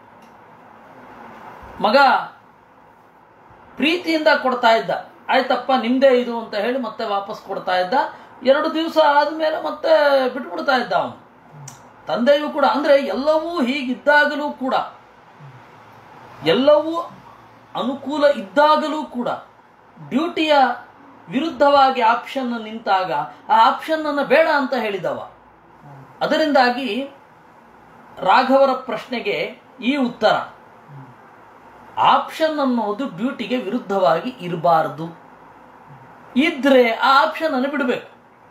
ಮಗ ಪ್ರೀತಿಯಿಂದ ಕೊಡ್ತಾ ಇದ್ದ ಆಯ್ತಪ್ಪ ನಿಮ್ದೇ ಇದು ಅಂತ ಹೇಳಿ ಮತ್ತೆ ವಾಪಸ್ ಕೊಡ್ತಾ ಇದ್ದ ಎರಡು ದಿವಸ ಆದಮೇಲೆ ಮತ್ತೆ ಬಿಟ್ಬಿಡ್ತಾ ಇದ್ದ ಅವನು ತಂದೆಯೂ ಕೂಡ ಅಂದ್ರೆ ಎಲ್ಲವೂ ಹೀಗಿದ್ದಾಗಲೂ ಕೂಡ ಎಲ್ಲವೂ ಅನುಕೂಲ ಇದ್ದಾಗಲೂ ಕೂಡ ಡ್ಯೂಟಿಯ ವಿರುದ್ಧವಾಗಿ ಆಪ್ಷನ್ ನಿಂತಾಗ ಆ ಆಪ್ಷನ್ ಅನ್ನು ಬೇಡ ಅಂತ ಹೇಳಿದವ ಅದರಿಂದಾಗಿ ರಾಘವರ ಪ್ರಶ್ನೆಗೆ ಈ ಉತ್ತರ ಆಪ್ಷನ್ ಅನ್ನೋದು ಡ್ಯೂಟಿಗೆ ವಿರುದ್ಧವಾಗಿ ಇರಬಾರದು ಇದ್ರೆ ಆ ಆಪ್ಷನ್ ಅನ್ನು ಬಿಡಬೇಕು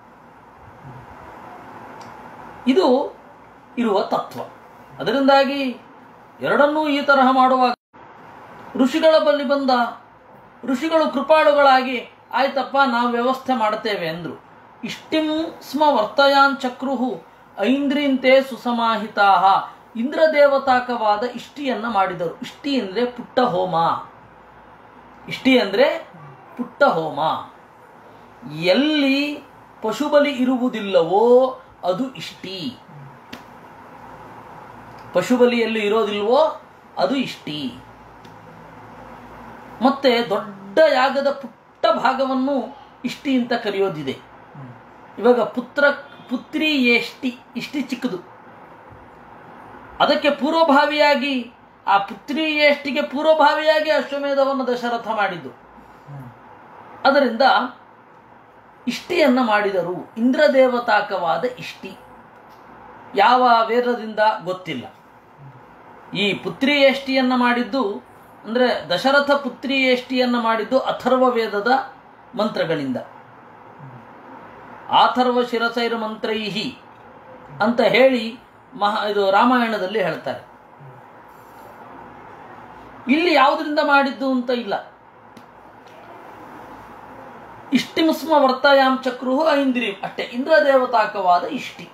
ಇದು ಇರುವ ತತ್ವ ಅದರಿಂದಾಗಿ ಎರಡನ್ನೂ ಈ ತರಹ ಮಾಡುವಾಗ ಋಷಿಗಳ ಬಳಿ ಬಂದ ಋಷಿಗಳು ಕೃಪಾಳುಗಳಾಗಿ ಆಯ್ತಪ್ಪ ನಾವು ವ್ಯವಸ್ಥೆ ಮಾಡ್ತೇವೆ ಅಂದ್ರು ಇಷ್ಟಿಂ ಸ್ಮ ವರ್ತಯಾನ್ ಚಕ್ರುಹು ಐಂದ್ರಿಂತೆ ಸುಸಮಾಹಿತಾ ಇಂದ್ರದೇವತಾಕವಾದ ಇಷ್ಟಿಯನ್ನ ಮಾಡಿದರು ಇಷ್ಟಿ ಅಂದ್ರೆ ಪುಟ್ಟ ಹೋಮ ಇಷ್ಟಿ ಅಂದ್ರೆ ಪುಟ್ಟ ಹೋಮ ಎಲ್ಲಿ ಪಶುಬಲಿ ಇರುವುದಿಲ್ಲವೋ ಅದು ಇಷ್ಟಿ ಪಶುಬಲಿ ಎಲ್ಲಿ ಇರೋದಿಲ್ವೋ ಅದು ಇಷ್ಟಿ ಮತ್ತೆ ದೊಡ್ಡ ಯಾಗದ ಪುಟ್ಟ ಭಾಗವನ್ನು ಇಷ್ಟಿ ಅಂತ ಕರೆಯೋದಿದೆ ಇವಾಗ ಪುತ್ರ ಪುತ್ರಿ ಎಷ್ಟಿ ಇಷ್ಟಿ ಚಿಕ್ಕದು ಅದಕ್ಕೆ ಪೂರ್ವಭಾವಿಯಾಗಿ ಆ ಪುತ್ರಿ ಎಷ್ಟಿಗೆ ಪೂರ್ವಭಾವಿಯಾಗಿ ಅಶ್ವಮೇಧವನ್ನು ದಶರಥ ಮಾಡಿದ್ದು ಅದರಿಂದ ಇಷ್ಟಿಯನ್ನ ಮಾಡಿದರು ಇಂದ್ರದೇವತಾಕವಾದ ಇಷ್ಟಿ ಯಾವ ವೇದದಿಂದ ಗೊತ್ತಿಲ್ಲ ಈ ಪುತ್ರಿ ಎಷ್ಟಿಯನ್ನ ಮಾಡಿದ್ದು ಅಂದರೆ ದಶರಥ ಪುತ್ರಿ ಎಷ್ಟಿಯನ್ನ ಮಾಡಿದ್ದು ಅಥರ್ವ ವೇದದ ಮಂತ್ರಗಳಿಂದ ಆಥರ್ವ ಶಿರಸೈರ ಮಂತ್ರೈಹಿ ಅಂತ ಹೇಳಿ ಮಹಾ ಇದು ರಾಮಾಯಣದಲ್ಲಿ ಹೇಳ್ತಾರೆ ಇಲ್ಲಿ ಯಾವುದರಿಂದ ಮಾಡಿದ್ದು ಅಂತ ಇಲ್ಲ ಇಷ್ಟಿಂಸ್ಮ ವರ್ತಯಾಂ ಚಕ್ರು ಐಂದ್ರಿ ಅಷ್ಟೇ ಇಂದ್ರದೇವತಾಕವಾದ ಇಷ್ಟಿ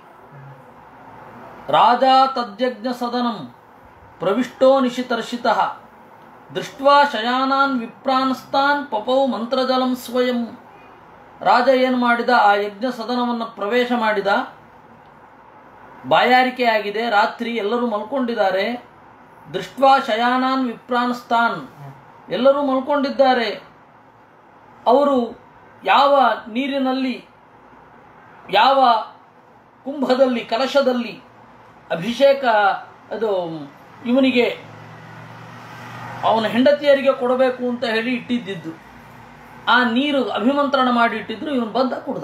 ರಾಜ ತದ್ಯಜ್ಞ ಸದನಂ ಪ್ರವಿಷ್ಟೋ ನಿಶಿತರ್ಷಿತ ದೃಷ್ಟ್ವಾ ಶಯಾನಾನ್ ವಿಪ್ರಾನ್ಸ್ತಾನ್ ಪಪೌ ಮಂತ್ರಜಲಂ ಸ್ವಯಂ ರಾಜ ಏನು ಮಾಡಿದ ಆ ಯಜ್ಞ ಸದನವನ್ನು ಪ್ರವೇಶ ಮಾಡಿದ ಬಾಯಾರಿಕೆ ಆಗಿದೆ ರಾತ್ರಿ ಎಲ್ಲರೂ ಮಲ್ಕೊಂಡಿದ್ದಾರೆ ದೃಷ್ಟ್ವಾ ಶಯಾನಾನ್ ವಿಪ್ರಾನ್ಸ್ತಾನ್ ಎಲ್ಲರೂ ಮಲ್ಕೊಂಡಿದ್ದಾರೆ ಅವರು ಯಾವ ನೀರಿನಲ್ಲಿ ಯಾವ ಕುಂಭದಲ್ಲಿ ಕಲಶದಲ್ಲಿ ಅಭಿಷೇಕ ಅದು ಇವನಿಗೆ ಅವನ ಹೆಂಡತಿಯರಿಗೆ ಕೊಡಬೇಕು ಅಂತ ಹೇಳಿ ಇಟ್ಟಿದ್ದಿದ್ದು ಆ ನೀರು ಅಭಿಮಂತ್ರಣ ಮಾಡಿ ಇಟ್ಟಿದ್ರು ಇವನು ಬಂದ ಕುಡ್ದ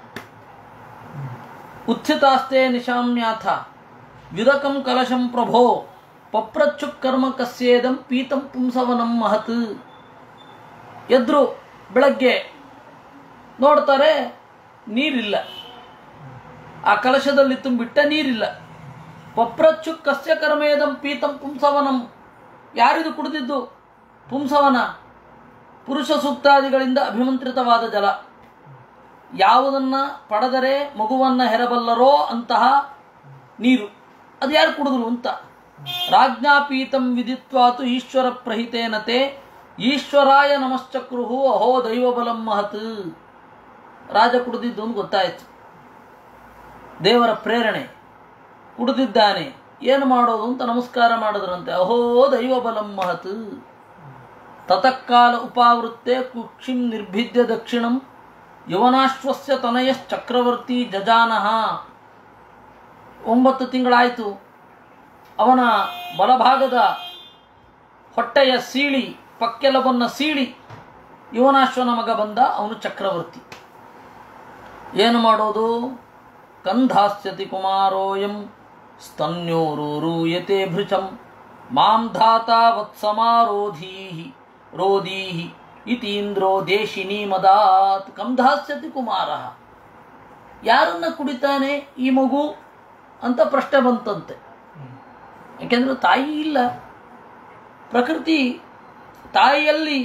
ಉತ್ಥಿತಾಸ್ತೆ ನಿಶಾಮ್ಯಾಥ ವಿದಕಂ ಕಲಶಂ ಪ್ರಭೋ ಪಪ್ರಚ್ಚು ಕರ್ಮ ಕಸ್ಯೇದಂ ಪೀತಂ ಪುಂಸವನಂ ಮಹತ್ ಎದ್ರು ಬೆಳಗ್ಗೆ ನೋಡ್ತಾರೆ ನೀರಿಲ್ಲ ಆ ಕಲಶದಲ್ಲಿ ತುಂಬಿಟ್ಟ ನೀರಿಲ್ಲ ಪಪ್ರಚ್ಚು ಕಸ್ಯ ಕರ್ಮೇದಂ ಪೀತಂ ಪುಂಸವನಂ ಯಾರಿದು ಕುಡಿದಿದ್ದು ಪುಂಸವನ ಪುರುಷ ಸೂಕ್ತಾದಿಗಳಿಂದ ಅಭಿಮಂತ್ರಿತವಾದ ಜಲ ಯಾವುದನ್ನ ಪಡೆದರೆ ಮಗುವನ್ನ ಹೆರಬಲ್ಲರೋ ಅಂತಹ ನೀರು ಅದು ಯಾರು ಕುಡಿದ್ರು ಅಂತ ರಾಜ್ಞಾಪೀತಂ ವಿದಿತ್ವಾತು ಈಶ್ವರ ಪ್ರಹಿತೇನತೆ ಈಶ್ವರಾಯ ನಮಶ್ಚಕ್ರುಹು ಅಹೋ ದೈವಬಲಂ ಮಹತ್ ರಾಜ ಕುಡಿದಿದ್ದು ಅಂತ ಗೊತ್ತಾಯಿತು ದೇವರ ಪ್ರೇರಣೆ ಕುಡಿದಿದ್ದಾನೆ ಏನು ಮಾಡೋದು ಅಂತ ನಮಸ್ಕಾರ ಮಾಡಿದ್ರಂತೆ ಅಹೋ ದೈವಬಲಂ ಮಹತ್ ತತಃಕಾಲ ಉಪಾವೃತ್ತೆ ಕುಕ್ಷಿಂ ನಿರ್ಭಿದ್ಯ ದಕ್ಷಿಣಂ ಯವನಾಶ್ವಸ್ಯ ತನಯಶ್ಚಕ್ರವರ್ತಿ ಜಜಾನಹ ಒಂಬತ್ತು ತಿಂಗಳಾಯಿತು ಅವನ ಬಲಭಾಗದ ಹೊಟ್ಟೆಯ ಸೀಳಿ ಪಕ್ಕೆಲವನ್ನು ಸೀಳಿ ಯುವನಾಶ್ವನ ಮಗ ಬಂದ ಅವನು ಚಕ್ರವರ್ತಿ ಏನು ಮಾಡೋದು ಕಂಧಾಸ್ಯತಿ ಕುಮಾರೋಯಂ ಸ್ತನ್ಯೋರೂಯತೆ ಭೃಚಂ ಮಾಂ ಧಾತ ವತ್ಸಮಾರೋಧೀಹಿ ರೋಧೀಹಿ ಇತೀಂದ್ರೋ ದೇಶಿನಿ ಮದಾತ್ ಕಂಧಾಸ್ಯತಿ ಕುಮಾರ ಯಾರನ್ನ ಕುಡಿತಾನೆ ಈ ಮಗು ಅಂತ ಪ್ರಶ್ನೆ ಬಂತಂತೆ ಯಾಕೆಂದ್ರೆ ತಾಯಿ ಇಲ್ಲ ಪ್ರಕೃತಿ ತಾಯಿಯಲ್ಲಿ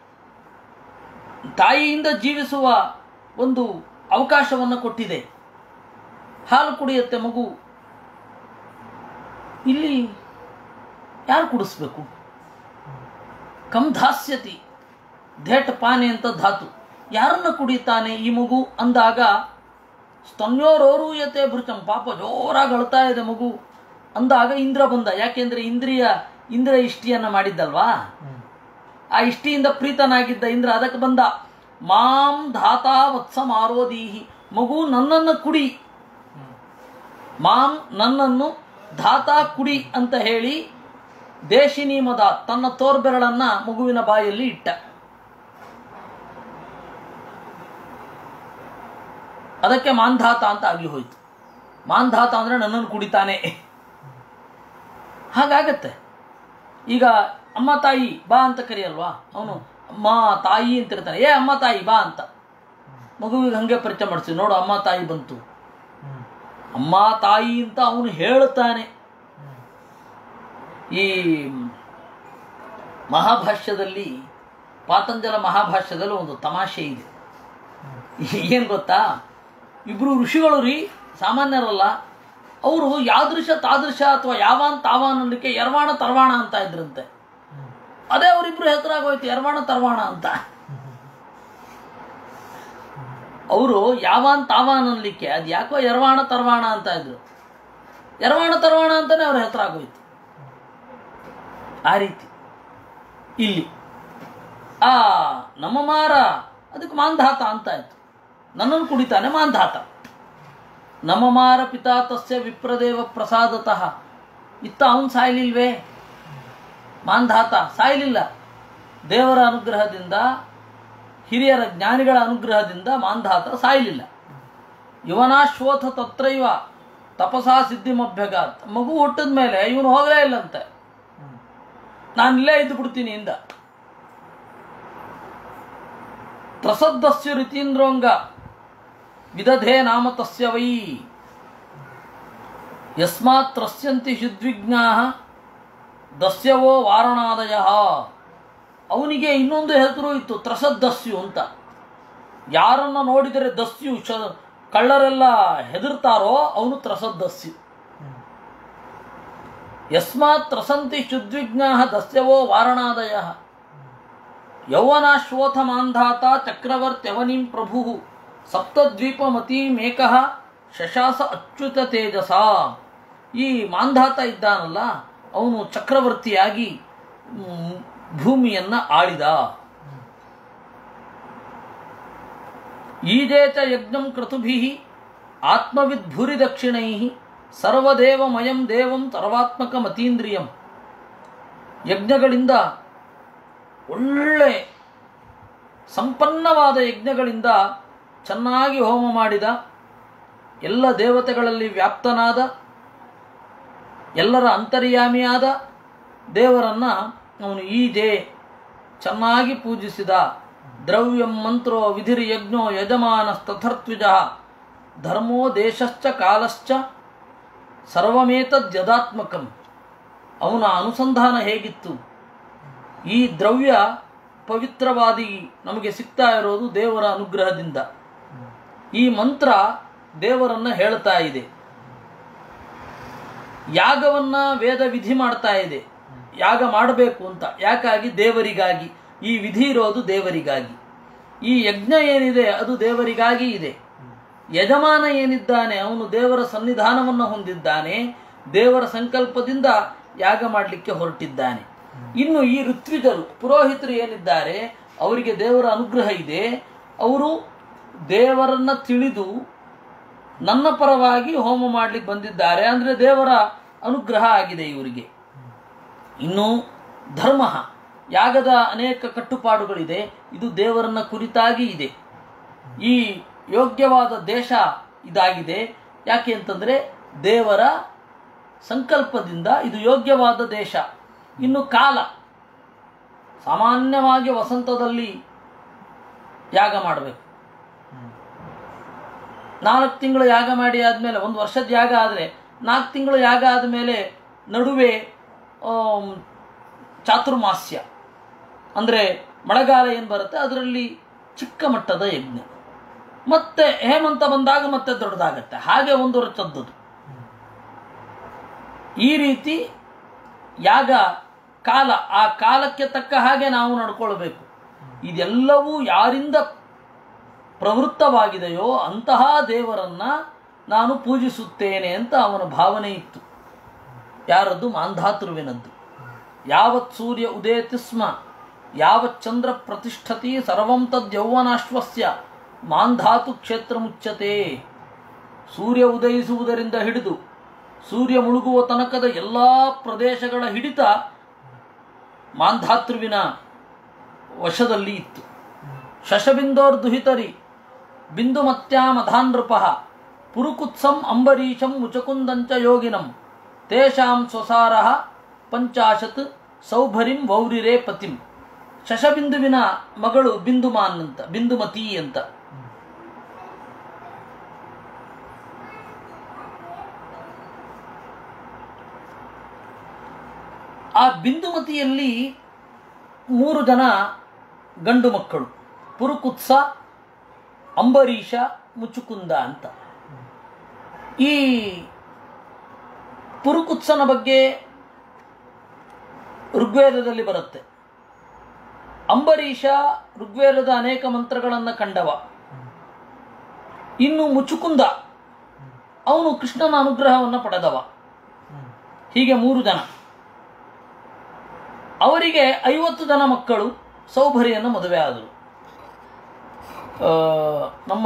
ತಾಯಿಯಿಂದ ಜೀವಿಸುವ ಒಂದು ಅವಕಾಶವನ್ನು ಕೊಟ್ಟಿದೆ ಹಾಲು ಕುಡಿಯುತ್ತೆ ಮಗು ಇಲ್ಲಿ ಯಾರು ಕುಡಿಸ್ಬೇಕು ಕಮ್ ಧಾಸ್ಯತಿ ಧೇಟ್ ಪಾನೆ ಅಂತ ಧಾತು ಯಾರನ್ನ ಕುಡಿತಾನೆ ಈ ಮಗು ಅಂದಾಗ ಸ್ತನ್ಯೋರೋರೂಯತೆ ಭೃಚಂ ಪಾಪ ಜೋರಾಗಿ ಅಳ್ತಾ ಇದೆ ಮಗು ಅಂದಾಗ ಇಂದ್ರ ಬಂದ ಯಾಕೆಂದ್ರೆ ಇಂದ್ರಿಯ ಇಂದ್ರ ಇಷ್ಟಿಯನ್ನ ಮಾಡಿದ್ದಲ್ವಾ ಆ ಇಷ್ಟಿಯಿಂದ ಪ್ರೀತನಾಗಿದ್ದ ಇಂದ್ರ ಅದಕ್ಕೆ ಬಂದ ಮಾಂ ಧಾತಾ ವತ್ಸ ಮಾರೋದೀಹಿ ಮಗು ನನ್ನನ್ನು ಕುಡಿ ಮಾಂ ನನ್ನನ್ನು ಧಾತಾ ಕುಡಿ ಅಂತ ಹೇಳಿ ದೇಶಿನಿ ಮದ ತನ್ನ ತೋರ್ಬೆರಳನ್ನ ಮಗುವಿನ ಬಾಯಲ್ಲಿ ಇಟ್ಟ ಅದಕ್ಕೆ ಮಾಂಧಾತ ಅಂತ ಆಗಿ ಹೋಯ್ತು ಮಾಂಧಾತ ಅಂದ್ರೆ ನನ್ನನ್ನು ಕುಡಿತಾನೆ ಹಾಗಾಗತ್ತೆ ಈಗ ಅಮ್ಮ ತಾಯಿ ಬಾ ಅಂತ ಕರೆಯಲ್ವಾ ಅವನು ಅಮ್ಮ ತಾಯಿ ಅಂತ ಇರ್ತಾನೆ ಏ ಅಮ್ಮ ತಾಯಿ ಬಾ ಅಂತ ಮಗುವಿಗೆ ಹಂಗೆ ಪರಿಚಯ ಮಾಡಿಸಿ ನೋಡು ಅಮ್ಮ ತಾಯಿ ಬಂತು ಅಮ್ಮ ತಾಯಿ ಅಂತ ಅವನು ಹೇಳುತ್ತಾನೆ ಈ ಮಹಾಭಾಷ್ಯದಲ್ಲಿ ಪಾತಂಜಲ ಮಹಾಭಾಷ್ಯದಲ್ಲಿ ಒಂದು ತಮಾಷೆ ಇದೆ ಏನು ಗೊತ್ತಾ ಇಬ್ರು ಋಷಿಗಳು ರೀ ಸಾಮಾನ್ಯರಲ್ಲ ಅವರು ಯಾದೃಶ ತಾದೃಶ ಅಥವಾ ಯಾವಾನ್ ತಾವಾನ್ ಅನ್ನಲಿಕ್ಕೆ ಯರ್ವಾಣ ತರ್ವಾಣ ಅಂತ ಇದ್ರಂತೆ ಅದೇ ಅವರಿಬ್ರು ಹೆಸರಾಗೋಯ್ತು ಯರ್ವಾಣ ತರ್ವಾಣ ಅಂತ ಅವರು ಯಾವಾನ್ ತಾವಾನ್ ಅನ್ಲಿಕ್ಕೆ ಅದು ಯಾಕೋ ಯರ್ವಾಣ ತರ್ವಾಣ ಅಂತ ಇದ್ರು ಯರ್ವಾಣ ತರ್ವಾಣ ಅಂತಾನೆ ಅವ್ರ ಹೆಸರಾಗೋಯ್ತು ಆ ರೀತಿ ಇಲ್ಲಿ ಆ ನಮ್ಮ ಮಾರ ಅದಕ್ಕೆ ಮಾಂಧಾತ ಅಂತ ಆಯ್ತು ನನ್ನನ್ನು ಕುಡಿತಾನೆ ಮಾಂಧಾತ ನಮ್ಮ ಮಾರ ಪಿತಾ ತಸ್ಯ ವಿಪ್ರದೇವ ಪ್ರಸಾದತಃ ಇತ್ತ ಅವನು ಸಾಯ್ಲಿಲ್ವೇ ಮಾಂಧಾತ ಸಾಯ್ಲಿಲ್ಲ ದೇವರ ಅನುಗ್ರಹದಿಂದ ಹಿರಿಯರ ಜ್ಞಾನಿಗಳ ಅನುಗ್ರಹದಿಂದ ಮಾಂಧಾತ ಸಾಯಲಿಲ್ಲ ಇವನಾಶ್ವಥ ತತ್ರೈವ ತಪಸಾ ಸಿದ್ಧಿಮಭ್ಯಗಾತ್ ಮಗು ಹುಟ್ಟಿದ ಮೇಲೆ ಇವನು ಹೋಗಲೇ ಇಲ್ಲಂತೆ ನಾನು ಇಲ್ಲೇ ಇದ್ದು ಬಿಡ್ತೀನಿ ಇಂದ ತ್ರಸದ್ದಸ್ಯ ರಿತೀಂದ್ರೋಂಗ ವಿದಧೇ ನಾಮ ತಸ್ಯ ವೈ ಯಸ್ಮಾತ್ ತ್ರಸ್ಯಂತಿ ಶುದ್ವಿಜ್ಞಾ ದಸ್ಯವೋ ವಾರಣಾದಯ ಅವನಿಗೆ ಇನ್ನೊಂದು ಹೆಸರು ಇತ್ತು ತ್ರಸದ್ದಸ್ಯು ಅಂತ ಯಾರನ್ನ ನೋಡಿದರೆ ದಸ್ಯು ಶ ಕಳ್ಳರೆಲ್ಲ ಹೆದರ್ತಾರೋ ಅವನು ತ್ರಸದ್ದಸ್ಯು ಯಸ್ಮಾತ್ ತ್ರಸಂತಿ ಶುದ್ವಿಜ್ಞಾ ದಸ್ಯವೋ ವಾರಣಾದಯ ಯೌವನಾಶ್ವೋಥ ಮಾಂಧಾತ ಚಕ್ರವರ್ತ್ಯವನಿಂ ಪ್ರಭು ಸಪ್ತದ್ವೀಪಮತೀಮೇಕಃ ಶಶಾಸ ಅಚ್ಯುತ ತೇಜಸ ಈ ಮಾಂಧಾತ ಇದ್ದಾನಲ್ಲ ಅವನು ಚಕ್ರವರ್ತಿಯಾಗಿ ಮ್, ಭೂಮಿಯನ್ನ ಆಳಿದ ಈಜೇ ಚ ಯಜ್ಞಂ ಕ್ರತುಭಿ ಆತ್ಮವಿದ್ ಭೂರಿ ದಕ್ಷಿಣೈ ಸರ್ವದೇವಮಯಂ ದೇವಂ ಸರ್ವಾತ್ಮಕ ಮತೀಂದ್ರಿಯಂ ಯಜ್ಞಗಳಿಂದ ಒಳ್ಳೆ ಸಂಪನ್ನವಾದ ಯಜ್ಞಗಳಿಂದ ಚೆನ್ನಾಗಿ ಹೋಮ ಮಾಡಿದ ಎಲ್ಲ ದೇವತೆಗಳಲ್ಲಿ ವ್ಯಾಪ್ತನಾದ ಎಲ್ಲರ ಅಂತರ್ಯಾಮಿಯಾದ ದೇವರನ್ನ ಅವನು ಈಜೆ ಚೆನ್ನಾಗಿ ಪೂಜಿಸಿದ ದ್ರವ್ಯಂ ಮಂತ್ರೋ ವಿಧಿರ್ ಯಜ್ಞೋ ಯಜಮಾನಸ್ತಥರ್ತ್ವಿಜ ಧರ್ಮೋ ದೇಶಶ್ಚ ಕಾಲಶ್ಚ ಸರ್ವಮೇತದ್ಯದಾತ್ಮಕಂ ಅವನ ಅನುಸಂಧಾನ ಹೇಗಿತ್ತು ಈ ದ್ರವ್ಯ ಪವಿತ್ರವಾದಿ ನಮಗೆ ಸಿಗ್ತಾ ಇರೋದು ದೇವರ ಅನುಗ್ರಹದಿಂದ ಈ ಮಂತ್ರ ದೇವರನ್ನ ಹೇಳ್ತಾ ಇದೆ ಯಾಗವನ್ನ ವೇದ ವಿಧಿ ಮಾಡ್ತಾ ಇದೆ ಯಾಗ ಮಾಡಬೇಕು ಅಂತ ಯಾಕಾಗಿ ದೇವರಿಗಾಗಿ ಈ ವಿಧಿ ಇರೋದು ದೇವರಿಗಾಗಿ ಈ ಯಜ್ಞ ಏನಿದೆ ಅದು ದೇವರಿಗಾಗಿ ಇದೆ ಯಜಮಾನ ಏನಿದ್ದಾನೆ ಅವನು ದೇವರ ಸನ್ನಿಧಾನವನ್ನು ಹೊಂದಿದ್ದಾನೆ ದೇವರ ಸಂಕಲ್ಪದಿಂದ ಯಾಗ ಮಾಡಲಿಕ್ಕೆ ಹೊರಟಿದ್ದಾನೆ ಇನ್ನು ಈ ಋತ್ವಿಜರು ಪುರೋಹಿತರು ಏನಿದ್ದಾರೆ ಅವರಿಗೆ ದೇವರ ಅನುಗ್ರಹ ಇದೆ ಅವರು ದೇವರನ್ನ ತಿಳಿದು ನನ್ನ ಪರವಾಗಿ ಹೋಮ ಮಾಡ್ಲಿಕ್ಕೆ ಬಂದಿದ್ದಾರೆ ಅಂದ್ರೆ ದೇವರ ಅನುಗ್ರಹ ಆಗಿದೆ ಇವರಿಗೆ ಇನ್ನು ಧರ್ಮ ಯಾಗದ ಅನೇಕ ಕಟ್ಟುಪಾಡುಗಳಿದೆ ಇದು ದೇವರನ್ನ ಕುರಿತಾಗಿ ಇದೆ ಈ ಯೋಗ್ಯವಾದ ದೇಶ ಇದಾಗಿದೆ ಯಾಕೆ ಅಂತಂದ್ರೆ ದೇವರ ಸಂಕಲ್ಪದಿಂದ ಇದು ಯೋಗ್ಯವಾದ ದೇಶ ಇನ್ನು ಕಾಲ ಸಾಮಾನ್ಯವಾಗಿ ವಸಂತದಲ್ಲಿ ಯಾಗ ಮಾಡಬೇಕು ನಾಲ್ಕು ತಿಂಗಳು ಯಾಗ ಮಾಡಿ ಆದಮೇಲೆ ಒಂದು ವರ್ಷದ ಯಾಗ ಆದರೆ ನಾಲ್ಕು ತಿಂಗಳು ಯಾಗ ಆದಮೇಲೆ ನಡುವೆ ಆಮ್, ಚಾತುರ್ಮಾಸ್ಯ ಅಂದರೆ ಮಳೆಗಾಲ ಏನು ಬರುತ್ತೆ ಅದರಲ್ಲಿ ಚಿಕ್ಕ ಮಟ್ಟದ ಯಜ್ಞ ಮತ್ತೆ ಹೇಮಂತ ಬಂದಾಗ ಮತ್ತೆ ದೊಡ್ಡದಾಗತ್ತೆ ಹಾಗೆ ಒಂದು ವರ್ಷದ್ದದು ಈ ರೀತಿ ಯಾಗ ಕಾಲ ಆ ಕಾಲಕ್ಕೆ ತಕ್ಕ ಹಾಗೆ ನಾವು ನಡ್ಕೊಳ್ಬೇಕು ಇದೆಲ್ಲವೂ ಯಾರಿಂದ ಪ್ರವೃತ್ತವಾಗಿದೆಯೋ ಅಂತಹ ದೇವರನ್ನ ನಾನು ಪೂಜಿಸುತ್ತೇನೆ ಅಂತ ಅವನ ಭಾವನೆ ಇತ್ತು ಯಾರದ್ದು ಮಾಂಧಾತೃವಿನದ್ದು ಯಾವತ್ ಸೂರ್ಯ ಉದೇತಿ ಸ್ಮ ಯಾವತ್ ಚಂದ್ರ ಪ್ರತಿಷ್ಠತಿ ಸರ್ವಂ ತದ್ಯೌವನಾಶ್ವಸ್ಯ ಮಾಂಧಾತು ಕ್ಷೇತ್ರ ಮುಚ್ಚತೆ ಸೂರ್ಯ ಉದಯಿಸುವುದರಿಂದ ಹಿಡಿದು ಸೂರ್ಯ ಮುಳುಗುವ ತನಕದ ಎಲ್ಲ ಪ್ರದೇಶಗಳ ಹಿಡಿತ ಮಾಂಧಾತೃವಿನ ವಶದಲ್ಲಿ ಇತ್ತು ಶಶಬಿಂದೋರ್ ದುಹಿತರಿ ಬಿಂದು ಮತ್ಯಾಮಧಾನೃಪ ಪುರುಕುತ್ಸಂ ಅಂಬರೀಷಂ ಮುಚಕುಂದಂಚ ಯೋಗಿನಂ ತೇಷಾಂ ಸ್ವಸಾರ ಪಂಚಾಶತ್ ಸೌಭರಿಂ ವೌರಿರೇ ಪತಿಂ ಶಶಬಿಂದುವಿನ ಮಗಳು ಬಿಂದುಮಾನ್ ಅಂತ ಬಿಂದುಮತಿ ಅಂತ ಆ ಬಿಂದುಮತಿಯಲ್ಲಿ ಮೂರು ಜನ ಗಂಡು ಮಕ್ಕಳು ಪುರುಕುತ್ಸ ಅಂಬರೀಷ ಮುಚುಕುಂದ ಅಂತ ಈ ಪುರುಕುತ್ಸನ ಬಗ್ಗೆ ಋಗ್ವೇದದಲ್ಲಿ ಬರುತ್ತೆ ಅಂಬರೀಷ ಋಗ್ವೇದದ ಅನೇಕ ಮಂತ್ರಗಳನ್ನು ಕಂಡವ ಇನ್ನು ಮುಚುಕುಂದ ಅವನು ಕೃಷ್ಣನ ಅನುಗ್ರಹವನ್ನು ಪಡೆದವ ಹೀಗೆ ಮೂರು ಜನ ಅವರಿಗೆ ಐವತ್ತು ಜನ ಮಕ್ಕಳು ಸೌಭರಿಯನ್ನು ಮದುವೆ ಆದರು ಆ, ನಮ್ಮ